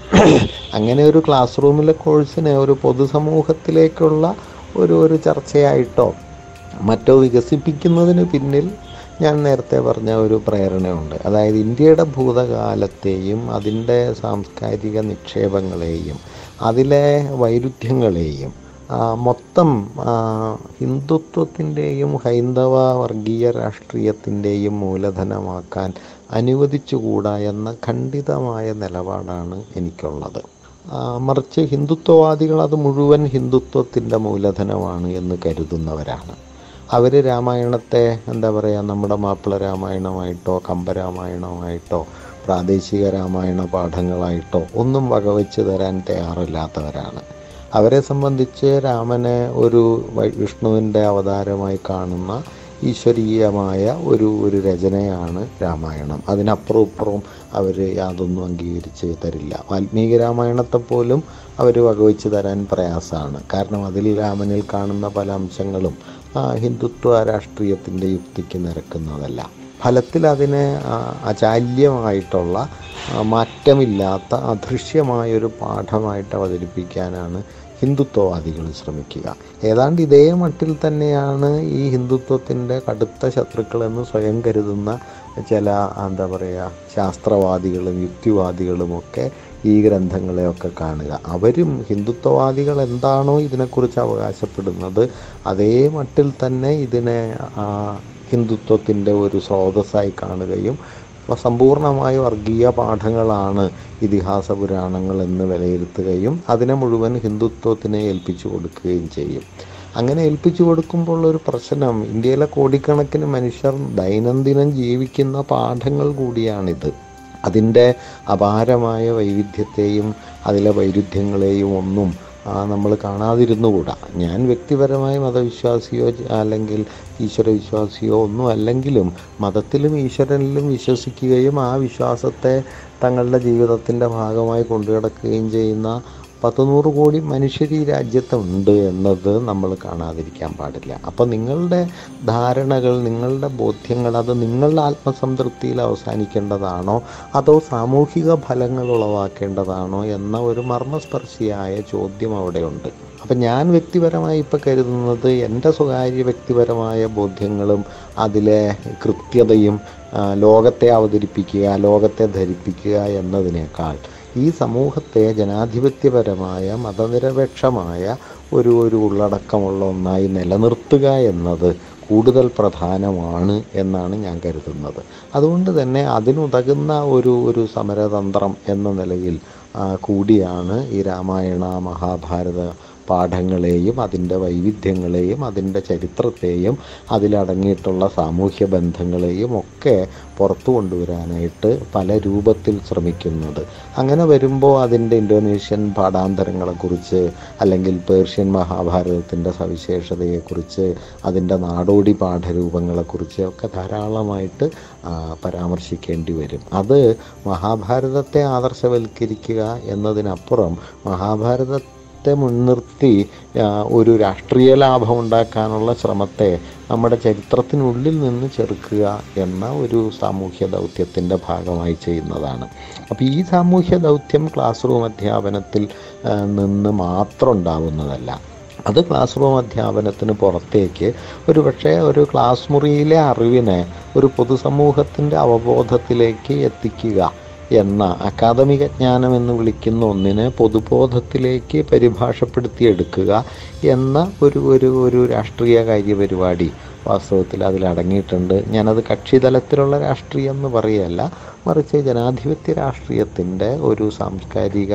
അങ്ങനെ ഒരു ക്ലാസ് റൂമിലെ കോഴ്സിന് ഒരു പൊതുസമൂഹത്തിലേക്കുള്ള ഒരു ഒരു ചർച്ചയായിട്ടോ മറ്റോ വികസിപ്പിക്കുന്നതിന് പിന്നിൽ ഞാൻ നേരത്തെ പറഞ്ഞ ഒരു പ്രേരണയുണ്ട് അതായത് ഇന്ത്യയുടെ ഭൂതകാലത്തെയും അതിൻ്റെ സാംസ്കാരിക നിക്ഷേപങ്ങളെയും അതിലെ വൈരുദ്ധ്യങ്ങളെയും ആ, മൊത്തം ആ, ഹിന്ദുത്വത്തിൻ്റെയും ഹൈന്ദവ വർഗീയ രാഷ്ട്രീയത്തിൻ്റെയും മൂലധനമാക്കാൻ അനുവദിച്ചുകൂടാ എന്ന ഖണ്ഡിതമായ നിലപാടാണ് എനിക്കുള്ളത് ആ, മറിച്ച് ഹിന്ദുത്വവാദികൾ അത് മുഴുവൻ ഹിന്ദുത്വത്തിൻ്റെ മൂലധനമാണ് എന്ന് കരുതുന്നവരാണ് അവർ രാമായണത്തെ എന്താ പറയുക നമ്മുടെ മാപ്പിള രാമായണമായിട്ടോ കമ്പരാമായണമായിട്ടോ പ്രാദേശിക രാമായണ പാഠങ്ങളായിട്ടോ ഒന്നും വകവെച്ച് തരാൻ തയ്യാറില്ലാത്തവരാണ് അവരെ സംബന്ധിച്ച് രാമനെ ഒരു വൈ- വിഷ്ണുവിൻ്റെ അവതാരമായി കാണുന്ന ഈശ്വരീയമായ ഒരു ഒരു രചനയാണ് രാമായണം അതിനപ്പുറം ഇപ്പുറവും അവർ യാതൊന്നും അംഗീകരിച്ച് തരില്ല വാൽമീകി രാമായണത്തെ പോലും അവർ വകവെച്ച് തരാൻ പ്രയാസമാണ് കാരണം അതിൽ രാമനിൽ കാണുന്ന പല അംശങ്ങളും ആ, ഹിന്ദുത്വ രാഷ്ട്രീയത്തിൻ്റെ യുക്തിക്ക് നിരക്കുന്നതല്ല ഫലത്തിൽ അതിനെ ആ, അചാല്യമായിട്ടുള്ള ആ, മാറ്റമില്ലാത്ത അദൃശ്യമായൊരു പാഠമായിട്ട് അവതരിപ്പിക്കാനാണ് ഹിന്ദുത്വവാദികൾ ശ്രമിക്കുക ഏതാണ്ട് ഇതേ മട്ടിൽ തന്നെയാണ് ഈ ഹിന്ദുത്വത്തിൻ്റെ കടുത്ത ശത്രുക്കളെന്ന് സ്വയം കരുതുന്ന ചില എന്താ പറയുക ശാസ്ത്രവാദികളും യുക്തിവാദികളുമൊക്കെ ഈ ഗ്രന്ഥങ്ങളെയൊക്കെ കാണുക അവരും ഹിന്ദുത്വവാദികൾ എന്താണോ ഇതിനെക്കുറിച്ച് അവകാശപ്പെടുന്നത് അതേ മട്ടിൽ തന്നെ ഇതിനെ ആ, ഹിന്ദുത്വത്തിൻ്റെ ഒരു സ്രോതസ്സായി കാണുകയും അപ്പോൾ സമ്പൂർണ്ണമായ വർഗീയ പാഠങ്ങളാണ് ഇതിഹാസ പുരാണങ്ങൾ എന്ന് വിലയിരുത്തുകയും അതിനെ മുഴുവൻ ഹിന്ദുത്വത്തിനെ ഏൽപ്പിച്ചു കൊടുക്കുകയും ചെയ്യും അങ്ങനെ ഏൽപ്പിച്ചു കൊടുക്കുമ്പോൾ ഒരു പ്രശ്നം ഇന്ത്യയിലെ കോടിക്കണക്കിന് മനുഷ്യർ ദൈനംദിനം ജീവിക്കുന്ന പാഠങ്ങൾ കൂടിയാണിത് അതിൻ്റെ അപാരമായ വൈവിധ്യത്തെയും അതിലെ വൈരുദ്ധ്യങ്ങളെയും ഒന്നും നമ്മൾ കാണാതിരുന്നുകൂടാ ഞാൻ വ്യക്തിപരമായ മതവിശ്വാസിയോ ജ- അല്ലെങ്കിൽ ഈശ്വരവിശ്വാസിയോ ഒന്നും അല്ലെങ്കിലും മതത്തിലും ഈശ്വരനിലും വിശ്വസിക്കുകയും ആ വിശ്വാസത്തെ തങ്ങളുടെ ജീവിതത്തിൻ്റെ ഭാഗമായി കൊണ്ടുനടക്കുകയും ചെയ്യുന്ന പത്ത് നൂറ് കോടി മനുഷ്യർ ഈ രാജ്യത്തുണ്ട് എന്നത് നമ്മൾ കാണാതിരിക്കാൻ പാടില്ല അപ്പോൾ നിങ്ങളുടെ ധാരണകൾ നിങ്ങളുടെ ബോധ്യങ്ങൾ അത് നിങ്ങളുടെ ആത്മസംതൃപ്തിയിൽ അവസാനിക്കേണ്ടതാണോ അതോ സാമൂഹിക ഫലങ്ങൾ ഉളവാക്കേണ്ടതാണോ എന്ന ഒരു മർമ്മസ്പർശിയായ ചോദ്യം അവിടെയുണ്ട് അപ്പം ഞാൻ വ്യക്തിപരമായി ഇപ്പോൾ കരുതുന്നത് എൻ്റെ സ്വകാര്യ വ്യക്തിപരമായ ബോധ്യങ്ങളും അതിലെ കൃത്യതയും ആ, ലോകത്തെ അവതരിപ്പിക്കുക ലോകത്തെ ധരിപ്പിക്കുക എന്നതിനേക്കാൾ ഈ സമൂഹത്തെ ജനാധിപത്യപരമായ മതനിരപേക്ഷമായ ഒരു ഒരു ഉള്ളടക്കമുള്ള ഒന്നായി നിലനിർത്തുക എന്നത് കൂടുതൽ പ്രധാനമാണ് എന്നാണ് ഞാൻ കരുതുന്നത് അതുകൊണ്ട് തന്നെ അതിനുതകുന്ന ഒരു ഒരു സമരതന്ത്രം എന്ന നിലയിൽ ആ, കൂടിയാണ് ഈ രാമായണ മഹാഭാരത പാഠങ്ങളെയും അതിൻ്റെ വൈവിധ്യങ്ങളെയും അതിൻ്റെ ചരിത്രത്തെയും അതിലടങ്ങിയിട്ടുള്ള സാമൂഹ്യ ബന്ധങ്ങളെയും ഒക്കെ പുറത്തു കൊണ്ടുവരാനായിട്ട് പല രൂപത്തിൽ ശ്രമിക്കുന്നത് അങ്ങനെ വരുമ്പോൾ അതിൻ്റെ ഇന്തോനേഷ്യൻ പാഠാന്തരങ്ങളെക്കുറിച്ച് അല്ലെങ്കിൽ പേർഷ്യൻ മഹാഭാരതത്തിൻ്റെ സവിശേഷതയെക്കുറിച്ച് അതിൻ്റെ നാടോടി പാഠരൂപങ്ങളെക്കുറിച്ച് ഒക്കെ ധാരാളമായിട്ട് ആ, പരാമർശിക്കേണ്ടി വരും അത് മഹാഭാരതത്തെ ആദർശവൽക്കരിക്കുക എന്നതിനപ്പുറം മഹാഭാരത ത്തെ മുൻനിർത്തി ആ, ഒരു രാഷ്ട്രീയ ലാഭം ഉണ്ടാക്കാനുള്ള ശ്രമത്തെ നമ്മുടെ ചരിത്രത്തിനുള്ളിൽ നിന്ന് ചെറുക്കുക എന്ന ഒരു സാമൂഹ്യ ദൗത്യത്തിൻ്റെ ഭാഗമായി ചെയ്യുന്നതാണ് അപ്പോൾ ഈ സാമൂഹ്യ ദൗത്യം ക്ലാസ് റൂം അധ്യാപനത്തിൽ ആ, നിന്ന് മാത്രം ഉണ്ടാവുന്നതല്ല അത് ക്ലാസ് റൂം അധ്യാപനത്തിന് പുറത്തേക്ക് ഒരു പക്ഷേ ഒരു ക്ലാസ് മുറിയിലെ അറിവിനെ ഒരു പൊതുസമൂഹത്തിൻ്റെ അവബോധത്തിലേക്ക് എത്തിക്കുക എന്ന അക്കാദമിക ജ്ഞാനം എന്ന് വിളിക്കുന്ന ഒന്നിനെ പൊതുബോധത്തിലേക്ക് പരിഭാഷപ്പെടുത്തിയെടുക്കുക എന്ന ഒരു ഒരു ഒരു രാഷ്ട്രീയ കാര്യപരിപാടി വാസ്തവത്തിൽ അതിലടങ്ങിയിട്ടുണ്ട് ഞാനത് കക്ഷിതലത്തിലുള്ള രാഷ്ട്രീയം എന്ന് പറയല്ല മറിച്ച് ജനാധിപത്യ രാഷ്ട്രീയത്തിൻ്റെ ഒരു സാംസ്കാരിക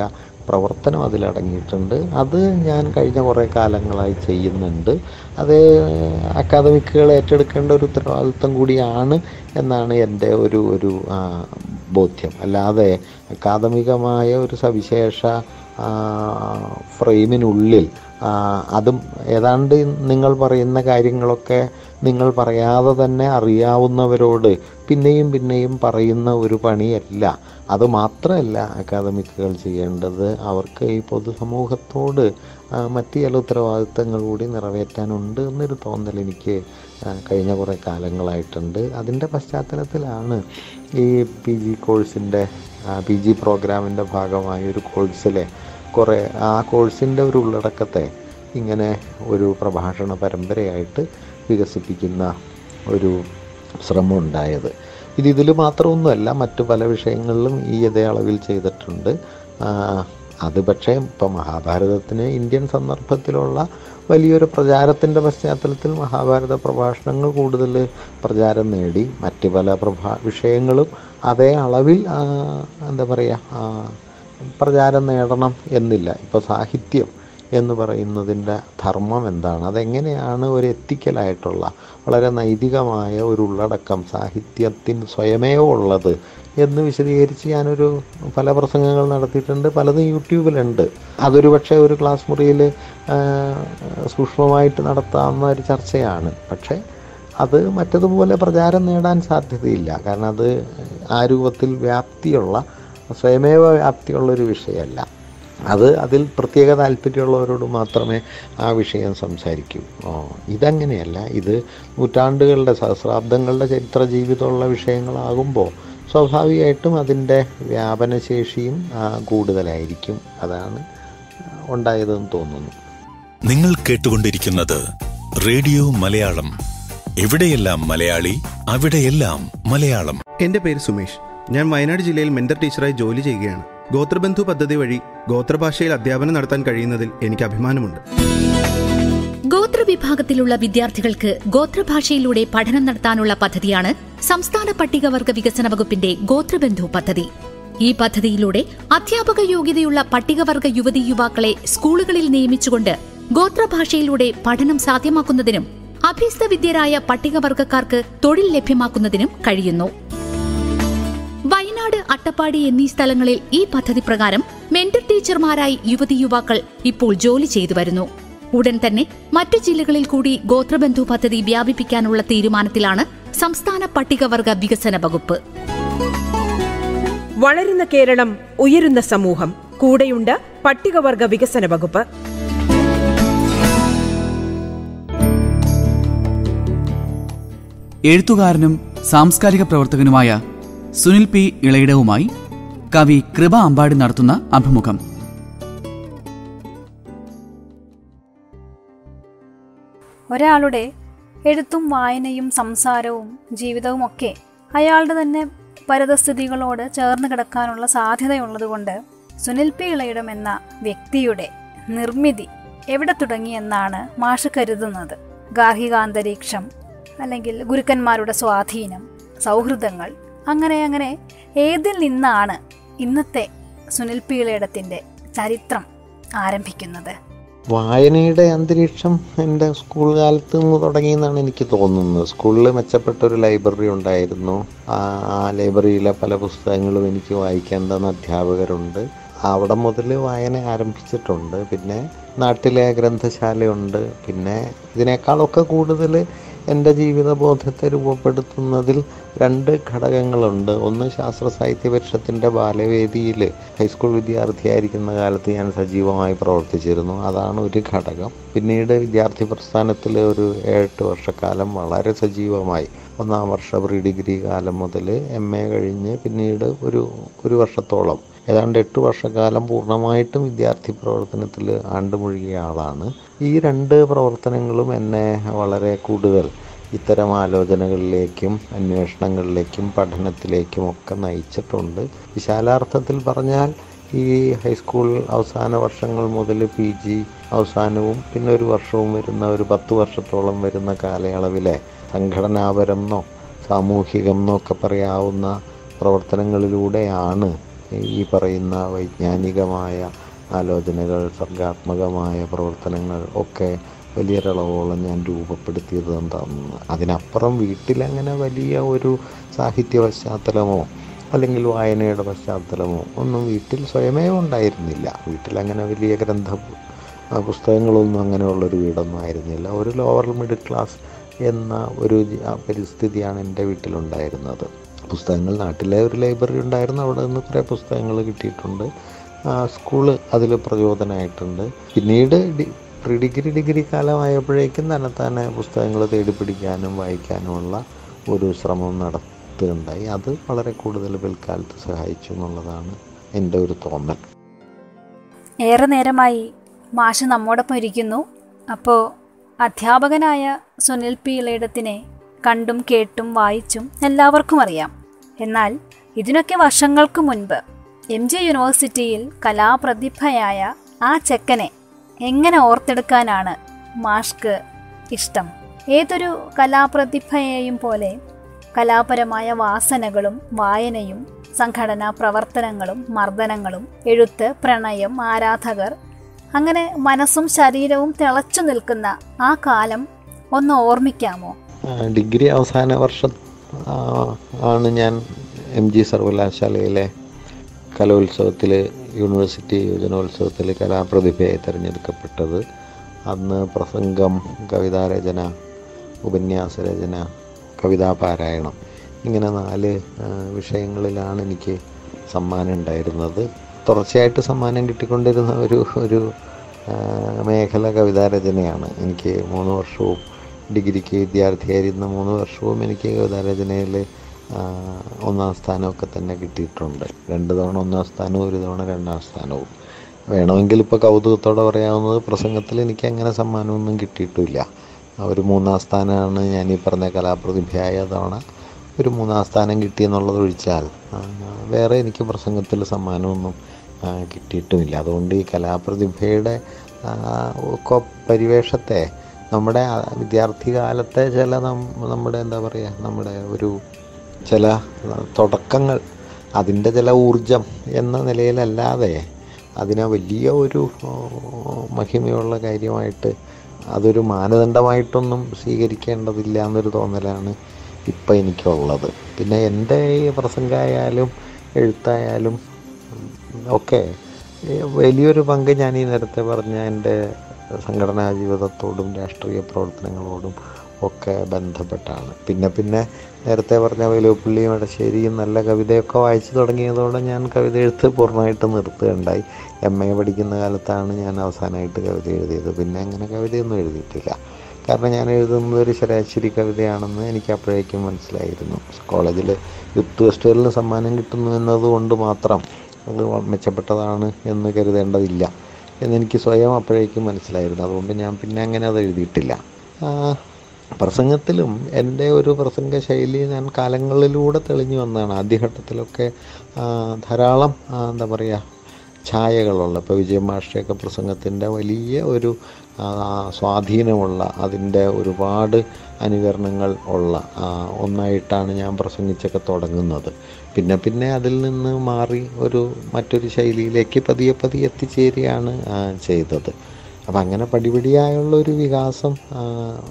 പ്രവർത്തനം അതിലടങ്ങിയിട്ടുണ്ട് അത് ഞാൻ കഴിഞ്ഞ കുറേ കാലങ്ങളായി ചെയ്യുന്നുണ്ട് അത് അക്കാദമിക്കുകൾ ഏറ്റെടുക്കേണ്ട ഒരു ഉത്തരവാദിത്വം കൂടിയാണ് എന്നാണ് എൻ്റെ ഒരു ഒരു ആ, ബോധ്യം അല്ലാതെ അക്കാദമികമായ ഒരു സവിശേഷ ആ, ഫ്രെയിമിനുള്ളിൽ ആ, അതും ഏതാണ്ട് നിങ്ങൾ പറയുന്ന കാര്യങ്ങളൊക്കെ നിങ്ങൾ പറയാതെ തന്നെ അറിയാവുന്നവരോട് പിന്നെയും പിന്നെയും പറയുന്ന ഒരു പണിയല്ല അത് മാത്രമല്ല അക്കാദമിക്കുകൾ ചെയ്യേണ്ടത് അവർക്ക് ഈ പൊതുസമൂഹത്തോട് ആ, മറ്റ് ചില ഉത്തരവാദിത്തങ്ങൾ കൂടി നിറവേറ്റാനുണ്ട് എന്നൊരു തോന്നൽ എനിക്ക് ആ, കഴിഞ്ഞ കുറേ കാലങ്ങളായിട്ടുണ്ട് അതിൻ്റെ പശ്ചാത്തലത്തിലാണ് ഈ പി ജി കോഴ്സിൻ്റെ പി ജി പ്രോഗ്രാമിൻ്റെ ഭാഗമായ ഒരു കോഴ്സിലെ കുറേ ആ കോഴ്സിൻ്റെ ഒരു ഉള്ളടക്കത്തെ ഇങ്ങനെ ഒരു പ്രഭാഷണ പരമ്പരയായിട്ട് വികസിപ്പിക്കുന്ന ഒരു ശ്രമം ഉണ്ടായത് ഇത് ഇതിൽ മാത്രമൊന്നുമല്ല മറ്റു പല വിഷയങ്ങളിലും ഈ ഇതേ അളവിൽ ചെയ്തിട്ടുണ്ട് ആ, അത് പക്ഷേ ഇപ്പം മഹാഭാരതത്തിന് ഇന്ത്യൻ സന്ദർഭത്തിലുള്ള വലിയൊരു പ്രചാരത്തിൻ്റെ പശ്ചാത്തലത്തിൽ മഹാഭാരത പ്രഭാഷണങ്ങൾ കൂടുതൽ പ്രചാരം നേടി മറ്റ് പല പ്രഭാ വിഷയങ്ങളും അതേ അളവിൽ ആ, എന്താ പറയുക പ്രചാരം നേടണം എന്നില്ല ഇപ്പോൾ സാഹിത്യം എന്ന് പറയുന്നതിൻ്റെ ധർമ്മം എന്താണ് അതെങ്ങനെയാണ് ഒരു എത്തിക്കലായിട്ടുള്ള വളരെ നൈതികമായ ഒരു ഉള്ളടക്കം സാഹിത്യത്തിന് സ്വയമേവ ഉള്ളത് എന്ന് വിശദീകരിച്ച് ഞാനൊരു പല പ്രസംഗങ്ങൾ നടത്തിയിട്ടുണ്ട് പലതും യൂട്യൂബിലുണ്ട് അതൊരു പക്ഷേ ഒരു ക്ലാസ് മുറിയിൽ സൂക്ഷ്മമായിട്ട് നടത്താവുന്ന ഒരു ചർച്ചയാണ് പക്ഷേ അത് മറ്റതുപോലെ പ്രചാരം നേടാൻ സാധ്യതയില്ല കാരണം അത് ആ രൂപത്തിൽ വ്യാപ്തിയുള്ള സ്വയമേവ വ്യാപ്തിയുള്ളൊരു വിഷയമല്ല അത് അതിൽ പ്രത്യേക താല്പര്യമുള്ളവരോട് മാത്രമേ ആ വിഷയം സംസാരിക്കൂ ഓ ഇതങ്ങനെയല്ല ഇത് നൂറ്റാണ്ടുകളുടെ സഹസ്രാബ്ദങ്ങളുടെ ചരിത്ര ജീവിതമുള്ള വിഷയങ്ങളാകുമ്പോൾ സ്വാഭാവികമായിട്ടും അതിൻ്റെ വ്യാപനശേഷിയും ആ, കൂടുതലായിരിക്കും അതാണ് ഉണ്ടായതെന്ന് തോന്നുന്നു നിങ്ങൾ കേട്ടുകൊണ്ടിരിക്കുന്നത് റേഡിയോ മലയാളം എവിടെയെല്ലാം മലയാളി അവിടെയെല്ലാം മലയാളം എൻ്റെ പേര് സുമേഷ് ഞാൻ വയനാട് ജില്ലയിൽ മെന്റർ ടീച്ചറായി ജോലി ചെയ്യുകയാണ് ഗോത്രബന്ധു പദ്ധതി വഴി ഗോത്രഭാഷയിൽ അധ്യാപനം നടത്താൻ കഴിയുന്നതിൽ എനിക്ക് അഭിമാനമുണ്ട് ഗോത്രവിഭാഗത്തിലുള്ള വിദ്യാർത്ഥികൾക്ക് ഗോത്രഭാഷയിലൂടെ പഠനം നടത്താനുള്ള പദ്ധതിയാണ് സംസ്ഥാന പട്ടികവർഗ വികസന വകുപ്പിന്റെ ഗോത്രബന്ധു പദ്ധതി ഈ പദ്ധതിയിലൂടെ അധ്യാപക യോഗ്യതയുള്ള പട്ടികവർഗ യുവതി യുവാക്കളെ സ്കൂളുകളിൽ നിയമിച്ചുകൊണ്ട് ഗോത്രഭാഷയിലൂടെ പഠനം സാധ്യമാക്കുന്നതിനും അഭ്യസ്തവിദ്യരായ പട്ടികവർഗക്കാർക്ക് തൊഴിൽ ലഭ്യമാക്കുന്നതിനും കഴിയുന്നു വയനാട് അട്ടപ്പാടി എന്നീ സ്ഥലങ്ങളിൽ ഈ പദ്ധതി പ്രകാരം മെന്റർ ടീച്ചർമാരായി യുവതി യുവാക്കൾ ഇപ്പോൾ ജോലി ചെയ്തു വരുന്നു ഉടൻ തന്നെ മറ്റു ജില്ലകളിൽ കൂടി ഗോത്രബന്ധു പദ്ധതി വ്യാപിപ്പിക്കാനുള്ള തീരുമാനത്തിലാണ് സംസ്ഥാന പട്ടികവർഗ വികസന വകുപ്പ് വളരുന്ന കേരളം ഉയരുന്ന സമൂഹം കൂടെയുണ്ട് പട്ടികവർഗ വികസന വകുപ്പ് എഴുത്തുകാരനും സാംസ്കാരിക പ്രവർത്തകനുമായ സുനിൽ പി ഇളയിടവുമായി കവി കൃപ അമ്പാടി നടത്തുന്ന അഭിമുഖം ഒരാളുടെ എഴുത്തും വായനയും സംസാരവും ജീവിതവുമൊക്കെ അയാളുടെ തന്നെ പരിതസ്ഥിതികളോട് ചേർന്ന് കിടക്കാനുള്ള സാധ്യതയുള്ളതുകൊണ്ട് സുനിൽ പി ഇളയിടം എന്ന വ്യക്തിയുടെ നിർമ്മിതി എവിടെ തുടങ്ങിയെന്നാണ് മാഷ് കരുതുന്നത് ഗാർഹികാന്തരീക്ഷം അല്ലെങ്കിൽ ഗുരുക്കന്മാരുടെ സ്വാധീനം സൗഹൃദങ്ങൾ അങ്ങനെ അങ്ങനെ ഏതിൽ നിന്നാണ് ഇന്നത്തെ സുനിൽ പി ഇളയിടത്തിൻ്റെ ചരിത്രം ആരംഭിക്കുന്നത് വായനയുടെ അന്തരീക്ഷം എൻ്റെ സ്കൂൾ കാലത്ത് നിന്ന് തുടങ്ങിയെന്നാണ് എനിക്ക് തോന്നുന്നത് സ്കൂളിൽ മെച്ചപ്പെട്ട ഒരു ലൈബ്രറി ഉണ്ടായിരുന്നു ആ ആ ലൈബ്രറിയിലെ പല പുസ്തകങ്ങളും എനിക്ക് വായിക്കാൻ തന്ന അധ്യാപകരുണ്ട് അവിടെ മുതൽ വായന ആരംഭിച്ചിട്ടുണ്ട് പിന്നെ നാട്ടിലെ ഗ്രന്ഥശാലയുണ്ട് പിന്നെ ഇതിനേക്കാളൊക്കെ കൂടുതൽ എൻ്റെ ജീവിതബോധത്തെ രൂപപ്പെടുത്തുന്നതിൽ രണ്ട് ഘടകങ്ങളുണ്ട് ഒന്ന് ശാസ്ത്ര സാഹിത്യ പരിഷത്തിൻ്റെ ബാലവേദിയിൽ ഹൈസ്കൂൾ വിദ്യാർത്ഥിയായിരിക്കുന്ന കാലത്ത് ഞാൻ സജീവമായി പ്രവർത്തിച്ചിരുന്നു അതാണ് ഒരു ഘടകം പിന്നീട് വിദ്യാർത്ഥി പ്രസ്ഥാനത്തിൽ ഒരു ഏഴെട്ട് വർഷക്കാലം വളരെ സജീവമായി ഒന്നാം വർഷ പ്രീ ഡിഗ്രി കാലം മുതൽ എം എ കഴിഞ്ഞ് പിന്നീട് ഒരു ഒരു വർഷത്തോളം ഏതാണ്ട് എട്ട് വർഷക്കാലം പൂർണ്ണമായിട്ടും വിദ്യാർത്ഥി പ്രവർത്തനത്തിൽ ആണ്ടുമുഴുകിയ ആളാണ് ഈ രണ്ട് പ്രവർത്തനങ്ങളും എന്നെ വളരെ കൂടുതൽ ഇത്തരം ആലോചനകളിലേക്കും അന്വേഷണങ്ങളിലേക്കും പഠനത്തിലേക്കും ഒക്കെ നയിച്ചിട്ടുണ്ട് വിശാലാർത്ഥത്തിൽ പറഞ്ഞാൽ ഈ ഹൈസ്കൂൾ അവസാന വർഷങ്ങൾ മുതൽ പി ജി അവസാനവും പിന്നെ ഒരു വർഷവും വരുന്ന ഒരു പത്ത് വർഷത്തോളം വരുന്ന കാലയളവിലെ സംഘടനാപരം എന്നോ സാമൂഹികം എന്നൊക്കെ പറയാവുന്ന പ്രവർത്തനങ്ങളിലൂടെയാണ് ഈ പറയുന്ന വൈജ്ഞാനികമായ ആലോചനകൾ സർഗാത്മകമായ പ്രവർത്തനങ്ങൾ ഒക്കെ വലിയൊരളവോളം ഞാൻ രൂപപ്പെടുത്തിയത് എന്താണെന്ന് അതിനപ്പുറം വീട്ടിലങ്ങനെ വലിയ ഒരു സാഹിത്യ പശ്ചാത്തലമോ അല്ലെങ്കിൽ വായനയുടെ പശ്ചാത്തലമോ ഒന്നും വീട്ടിൽ സ്വയമേ ഉണ്ടായിരുന്നില്ല വീട്ടിലങ്ങനെ വലിയ ഗ്രന്ഥ ആ, പുസ്തകങ്ങളൊന്നും അങ്ങനെയുള്ളൊരു വീടൊന്നും ആയിരുന്നില്ല ഒരു ലോവർ മിഡിൽ ക്ലാസ് എന്ന ഒരു ജി- ആ പരിസ്ഥിതിയാണ് എൻ്റെ വീട്ടിലുണ്ടായിരുന്നത് പുസ്തകങ്ങൾ നാട്ടിലെ ഒരു ലൈബ്രറി ഉണ്ടായിരുന്നു അവിടെ നിന്ന് കുറേ പുസ്തകങ്ങൾ കിട്ടിയിട്ടുണ്ട് ആ, സ്കൂള് അതിൽ പ്രചോദനമായിട്ടുണ്ട് പിന്നീട് ഡി പ്രീ ഡിഗ്രി ഡിഗ്രി കാലമായപ്പോഴേക്കും തന്നെ തന്നെ പുസ്തകങ്ങൾ തേടി പിടിക്കാനും വായിക്കാനുമുള്ള ഒരു ശ്രമം നടത്തുകയുണ്ടായി അത് വളരെ കൂടുതൽ പിൽക്കാലത്ത് സഹായിച്ചു എന്നുള്ളതാണ് എൻ്റെ ഒരു തോന്നൽ ഏറെ നേരമായി മാഷ് നമ്മോടൊപ്പം ഇരിക്കുന്നു അപ്പോൾ അധ്യാപകനായ സുനിൽ പി ഇളയിടത്തിനെ കണ്ടും കേട്ടും വായിച്ചും എല്ലാവർക്കും അറിയാം എന്നാൽ ഇതിനൊക്കെ വർഷങ്ങൾക്ക് മുൻപ് എം ജി യൂണിവേഴ്സിറ്റിയിൽ കലാപ്രതിഭയായ ആ ചെക്കനെ എങ്ങനെ ഓർത്തെടുക്കാനാണ് മാഷ്ക്ക് ഇഷ്ടം ഏതൊരു കലാപ്രതിഭയെയും പോലെ കലാപരമായ വാസനകളും വായനയും സംഘടനാ പ്രവർത്തനങ്ങളും മർദ്ദനങ്ങളും എഴുത്ത് പ്രണയം ആരാധകർ അങ്ങനെ മനസ്സും ശരീരവും തിളച്ചു നിൽക്കുന്ന ആ കാലം ഒന്ന് ഓർമ്മിക്കാമോ ആ, ഡിഗ്രി അവസാന വർഷം ആ, ആണ് ഞാൻ എം ജി സർവകലാശാലയിലെ കലോത്സവത്തിൽ യൂണിവേഴ്സിറ്റി യുവജനോത്സവത്തിൽ കലാപ്രതിഭയായി തിരഞ്ഞെടുക്കപ്പെട്ടത് അന്ന് പ്രസംഗം കവിതാരചന ഉപന്യാസ രചന കവിതാ പാരായണം ഇങ്ങനെ നാല് ആ, വിഷയങ്ങളിലാണ് എനിക്ക് സമ്മാനം ഉണ്ടായിരുന്നത് തുടർച്ചയായിട്ട് സമ്മാനം കിട്ടിക്കൊണ്ടിരുന്ന ഒരു ഒരു ആ, മേഖല കവിതാരചനയാണ് എനിക്ക് മൂന്ന് വർഷവും ഡിഗ്രിക്ക് വിദ്യാർത്ഥിയായിരുന്ന മൂന്ന് വർഷവും എനിക്ക് കവിതാരചനയിൽ ഒന്നാം സ്ഥാനമൊക്കെ തന്നെ കിട്ടിയിട്ടുണ്ട് രണ്ട് തവണ ഒന്നാം സ്ഥാനവും ഒരു തവണ രണ്ടാം സ്ഥാനവും വേണമെങ്കിൽ ഇപ്പോൾ കൗതുകത്തോടെ പറയാവുന്നത് പ്രസംഗത്തിൽ എനിക്ക് അങ്ങനെ സമ്മാനമൊന്നും കിട്ടിയിട്ടില്ല ഒരു മൂന്നാം സ്ഥാനമാണ് ഞാൻ ഈ പറഞ്ഞ കലാപ്രതിഭയായ തവണ ഒരു മൂന്നാം സ്ഥാനം കിട്ടിയെന്നുള്ളത് ഒഴിച്ചാൽ ആ, വേറെ എനിക്ക് പ്രസംഗത്തിൽ സമ്മാനമൊന്നും ആ, കിട്ടിയിട്ടുമില്ല അതുകൊണ്ട് ഈ കലാപ്രതിഭയുടെ ആ, ഒക്കെ പരിവേഷത്തെ നമ്മുടെ ആ വിദ്യാർത്ഥി കാലത്തെ ചില നം- നമ്മുടെ എന്താ പറയുക നമ്മുടെ ഒരു ചില തുടക്കങ്ങൾ അതിൻ്റെ ചില ഊർജം എന്ന നിലയിലല്ലാതെ അതിനെ വലിയ ഒരു ഓ, മഹിമയുള്ള കാര്യമായിട്ട് അതൊരു മാനദണ്ഡമായിട്ടൊന്നും സ്വീകരിക്കേണ്ടതില്ല എന്നൊരു തോന്നലാണ് ഇപ്പം എനിക്കുള്ളത് പിന്നെ എൻ്റെ ഈ പ്രസംഗമായാലും എഴുത്തായാലും ഒക്കെ ഏ, വലിയൊരു പങ്ക് ഞാൻ ഈ നേരത്തെ പറഞ്ഞ എൻ്റെ സംഘടനാ ജീവിതത്തോടും രാഷ്ട്രീയ പ്രവർത്തനങ്ങളോടും ഒക്കെ ബന്ധപ്പെട്ടാണ് പിന്നെ പിന്നെ നേരത്തെ പറഞ്ഞ വേലുപ്പള്ളിയും ഇടശ്ശേരിയും നല്ല കവിതയൊക്കെ വായിച്ചു തുടങ്ങിയതോടെ ഞാൻ കവിത എഴുത്ത് പൂർണ്ണമായിട്ട് നിർത്തുകയുണ്ടായി എം എ പഠിക്കുന്ന കാലത്താണ് ഞാൻ അവസാനമായിട്ട് കവിത എഴുതിയത് പിന്നെ അങ്ങനെ കവിതയൊന്നും എഴുതിയിട്ടില്ല കാരണം ഞാൻ എഴുതുന്നത് ഒരു ശരാശരി കവിതയാണെന്ന് എനിക്ക് അപ്പോഴേക്കും മനസ്സിലായിരുന്നു കോളേജിൽ യൂത്ത് ഫെസ്റ്റിവലിന് സമ്മാനം കിട്ടുന്നു എന്നതുകൊണ്ട് മാത്രം അത് മെച്ചപ്പെട്ടതാണ് എന്ന് കരുതേണ്ടതില്ല എന്നെനിക്ക് സ്വയം അപ്പോഴേക്കും മനസ്സിലായിരുന്നു അതുകൊണ്ട് ഞാൻ പിന്നെ അങ്ങനെ അത് എഴുതിയിട്ടില്ല ആ, പ്രസംഗത്തിലും എൻ്റെ ഒരു പ്രസംഗ ശൈലി ഞാൻ കാലങ്ങളിലൂടെ തെളിഞ്ഞു വന്നതാണ് ആദ്യഘട്ടത്തിലൊക്കെ ആ, ധാരാളം ആ, എന്താ പറയുക ഛായകളുള്ള ഇപ്പോൾ വിജയ മാഷ്ടയൊക്കെ പ്രസംഗത്തിൻ്റെ വലിയ ഒരു ആ, സ്വാധീനമുള്ള അതിൻ്റെ ഒരുപാട് അനുകരണങ്ങൾ ഉള്ള ആ, ഒന്നായിട്ടാണ് ഞാൻ പ്രസംഗിച്ചൊക്കെ തുടങ്ങുന്നത് പിന്നെ പിന്നെ അതിൽ നിന്ന് മാറി ഒരു മറ്റൊരു ശൈലിയിലേക്ക് പതിയെ പതിയെ എത്തിച്ചേരുകയാണ് ആ, ചെയ്തത് അപ്പം അങ്ങനെ പടിപടിയായുള്ള ഒരു വികാസം ആ,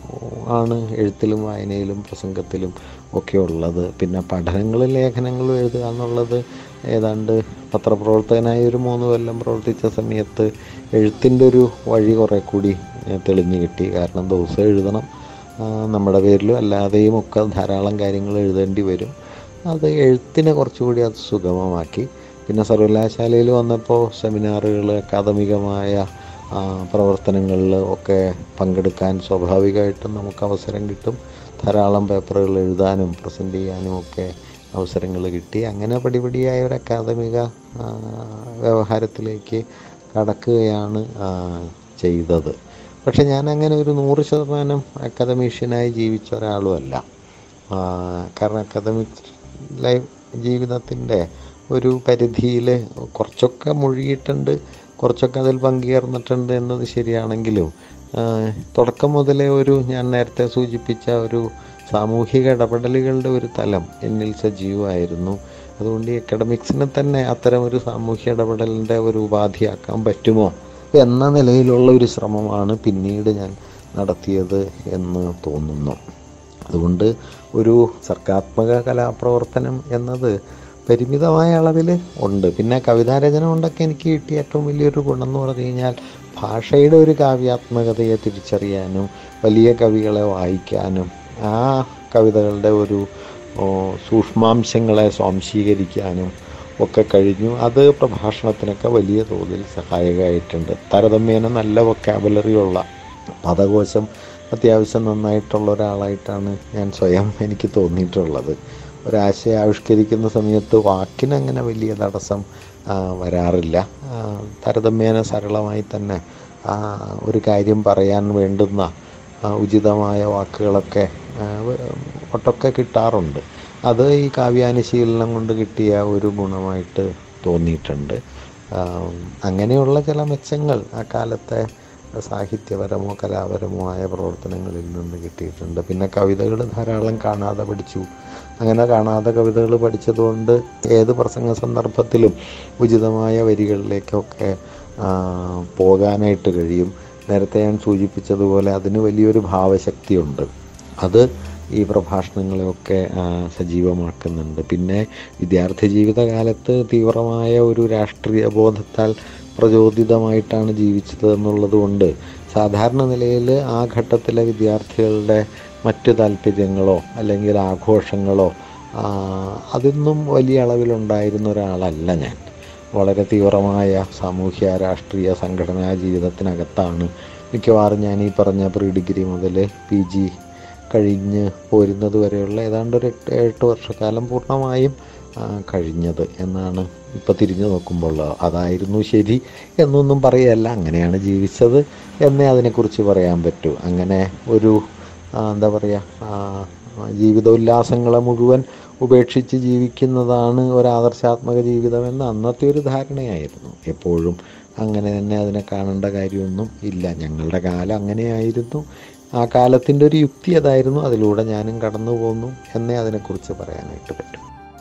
ആണ് എഴുത്തിലും വായനയിലും പ്രസംഗത്തിലും ഒക്കെ ഉള്ളത് പിന്നെ പഠനങ്ങളും ലേഖനങ്ങളും എഴുതുക എന്നുള്ളത് ഏതാണ്ട് പത്രപ്രവർത്തകനായി ഒരു മൂന്ന് കൊല്ലം പ്രവർത്തിച്ച സമയത്ത് എഴുത്തിൻ്റെ ഒരു വഴി കുറേ കൂടി ഏ, തെളിഞ്ഞു കിട്ടി കാരണം ദിവസം എഴുതണം ആ, നമ്മുടെ പേരിലും അല്ലാതെയും ഒക്കെ ധാരാളം കാര്യങ്ങൾ എഴുതേണ്ടി വരും അത് എഴുത്തിനെ കുറച്ചുകൂടി അത് സുഗമമാക്കി പിന്നെ സർവകലാശാലയിൽ വന്നപ്പോൾ സെമിനാറുകൾ അക്കാദമികമായ ആ, പ്രവർത്തനങ്ങളിൽ ഒക്കെ പങ്കെടുക്കാൻ സ്വാഭാവികമായിട്ടും നമുക്ക് അവസരം കിട്ടും ധാരാളം പേപ്പറുകൾ എഴുതാനും പ്രസൻറ്റ് ചെയ്യാനും ഒക്കെ അവസരങ്ങൾ കിട്ടി അങ്ങനെ പടിപടിയായ ഒരു അക്കാദമിക ആ, വ്യവഹാരത്തിലേക്ക് കടക്കുകയാണ് ആ, ചെയ്തത് പക്ഷെ ഞാൻ അങ്ങനെ ഒരു നൂറ് ശതമാനം അക്കാദമീഷ്യനായി ജീവിച്ച ഒരാളുമല്ല ആ, കാരണം അക്കാദമിക് ലൈഫ് ജീവിതത്തിൻ്റെ ഒരു പരിധിയിൽ കുറച്ചൊക്കെ മുഴുകിയിട്ടുണ്ട് കുറച്ചൊക്കെ അതിൽ പങ്കുചേർന്നിട്ടുണ്ട് എന്നത് ശരിയാണെങ്കിലും ആ, തുടക്കം മുതലേ ഒരു ഞാൻ നേരത്തെ സൂചിപ്പിച്ച ഒരു സാമൂഹിക ഇടപെടലുകളുടെ ഒരു തലം എന്നിൽ സജീവമായിരുന്നു അതുകൊണ്ട് ഈ അക്കാഡമിക്സിനെ തന്നെ അത്തരം ഒരു സാമൂഹ്യ ഇടപെടലിൻ്റെ ഒരു ഉപാധിയാക്കാൻ പറ്റുമോ എന്ന നിലയിലുള്ള ഒരു ശ്രമമാണ് പിന്നീട് ഞാൻ നടത്തിയത് എന്ന് തോന്നുന്നു അതുകൊണ്ട് ഒരു സർഗാത്മക കലാപ്രവർത്തനം എന്നത് പരിമിതമായ അളവിൽ ഉണ്ട് പിന്നെ കവിതാരചന കൊണ്ടൊക്കെ എനിക്ക് കിട്ടിയ ഏറ്റവും വലിയൊരു ഗുണം എന്ന് പറഞ്ഞു കഴിഞ്ഞാൽ ഭാഷയുടെ ഒരു കാവ്യാത്മകതയെ തിരിച്ചറിയാനും വലിയ കവികളെ വായിക്കാനും ആ കവിതകളുടെ ഒരു ഓ, സൂക്ഷ്മാംശങ്ങളെ സ്വാംശീകരിക്കാനും ഒക്കെ കഴിഞ്ഞു അത് പ്രഭാഷണത്തിനൊക്കെ വലിയ തോതിൽ സഹായകമായിട്ടുണ്ട് താരതമ്യേന നല്ല വൊക്കാബുലറി ഉള്ള പദകോശം അത്യാവശ്യം നന്നായിട്ടുള്ള ഒരാളായിട്ടാണ് ഞാൻ സ്വയം എനിക്ക് തോന്നിയിട്ടുള്ളത് ഒരാശയം ആവിഷ്കരിക്കുന്ന സമയത്ത് വാക്കിനങ്ങനെ വലിയ തടസ്സം ആ, വരാറില്ല ആ, താരതമ്യേന സരളമായി തന്നെ ആ, ഒരു കാര്യം പറയാൻ വേണ്ടുന്ന ആ, ഉചിതമായ വാക്കുകളൊക്കെ ആ, വ- ഒട്ടൊക്കെ കിട്ടാറുണ്ട് അത് ഈ കാവ്യാനുശീലനം കൊണ്ട് കിട്ടിയ ഒരു ഗുണമായിട്ട് തോന്നിയിട്ടുണ്ട് ആ, അങ്ങനെയുള്ള ചില മെച്ചങ്ങൾ ആ കാലത്തെ സാഹിത്യപരമോ കലാപരമോ ആയ പ്രവർത്തനങ്ങളിൽ നിന്ന് കിട്ടിയിട്ടുണ്ട് പിന്നെ കവിതകൾ ധാരാളം കാണാതെ പഠിച്ചു അങ്ങനെ കാണാതെ കവിതകൾ പഠിച്ചതുകൊണ്ട് ഏത് പ്രസംഗ സന്ദർഭത്തിലും ഉചിതമായ വരികളിലേക്കൊക്കെ ആ, പോകാനായിട്ട് കഴിയും നേരത്തെ ഞാൻ സൂചിപ്പിച്ചതുപോലെ അതിന് വലിയൊരു ഭാവശക്തിയുണ്ട് അത് ഈ പ്രഭാഷണങ്ങളെയൊക്കെ ആ, സജീവമാക്കുന്നുണ്ട് പിന്നെ വിദ്യാർത്ഥി ജീവിതകാലത്ത് തീവ്രമായ ഒരു രാഷ്ട്രീയ ബോധത്താൽ പ്രചോദിതമായിട്ടാണ് ജീവിച്ചത് എന്നുള്ളത് കൊണ്ട് സാധാരണ നിലയിൽ ആ ഘട്ടത്തിലെ വിദ്യാർത്ഥികളുടെ മറ്റു താല്പര്യങ്ങളോ അല്ലെങ്കിൽ ആഘോഷങ്ങളോ ആ, അതൊന്നും വലിയ അളവിലുണ്ടായിരുന്ന ഒരാളല്ല ഞാൻ വളരെ തീവ്രമായ സാമൂഹ്യ രാഷ്ട്രീയ സംഘടനാ ജീവിതത്തിനകത്താണ് മിക്കവാറും ഞാൻ ഈ പറഞ്ഞ പ്രീ ഡിഗ്രി മുതൽ പി ജി കഴിഞ്ഞ് പോരുന്നത് വരെയുള്ള ഏതാണ്ട് ഒരു എട്ട് എട്ട് വർഷക്കാലം പൂർണ്ണമായും ആ, കഴിഞ്ഞത് എന്നാണ് ഇപ്പോൾ തിരിഞ്ഞു നോക്കുമ്പോൾ അതായിരുന്നു ശരി എന്നൊന്നും പറയല്ല അങ്ങനെയാണ് ജീവിച്ചത് എന്നേ അതിനെക്കുറിച്ച് പറയാൻ പറ്റൂ അങ്ങനെ ഒരു ആ, എന്താ പറയുക ജീവിതോല്ലാസങ്ങളെ മുഴുവൻ ഉപേക്ഷിച്ച് ജീവിക്കുന്നതാണ് ഒരു ആദർശാത്മക ജീവിതമെന്ന് അന്നത്തെ ഒരു ധാരണയായിരുന്നു എപ്പോഴും അങ്ങനെ തന്നെ അതിനെ കാണേണ്ട കാര്യമൊന്നും ഇല്ല ഞങ്ങളുടെ കാലം അങ്ങനെയായിരുന്നു ആ കാലത്തിൻ്റെ ഒരു യുക്തി അതായിരുന്നു അതിലൂടെ ഞാനും കടന്നു പോന്നു എന്നേ അതിനെക്കുറിച്ച് പറയാനായിട്ട് പറ്റും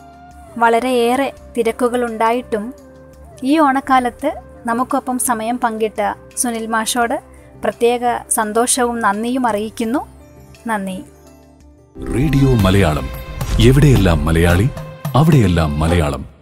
വളരെയേറെ തിരക്കുകളുണ്ടായിട്ടും ഈ ഓണക്കാലത്ത് നമുക്കൊപ്പം സമയം പങ്കിട്ട സുനിൽ മാഷോട് പ്രത്യേക സന്തോഷവും നന്ദിയും അറിയിക്കുന്നു നന്ദി റേഡിയോ മലയാളം എവിടെയെല്ലാം മലയാളി അവിടെയെല്ലാം മലയാളം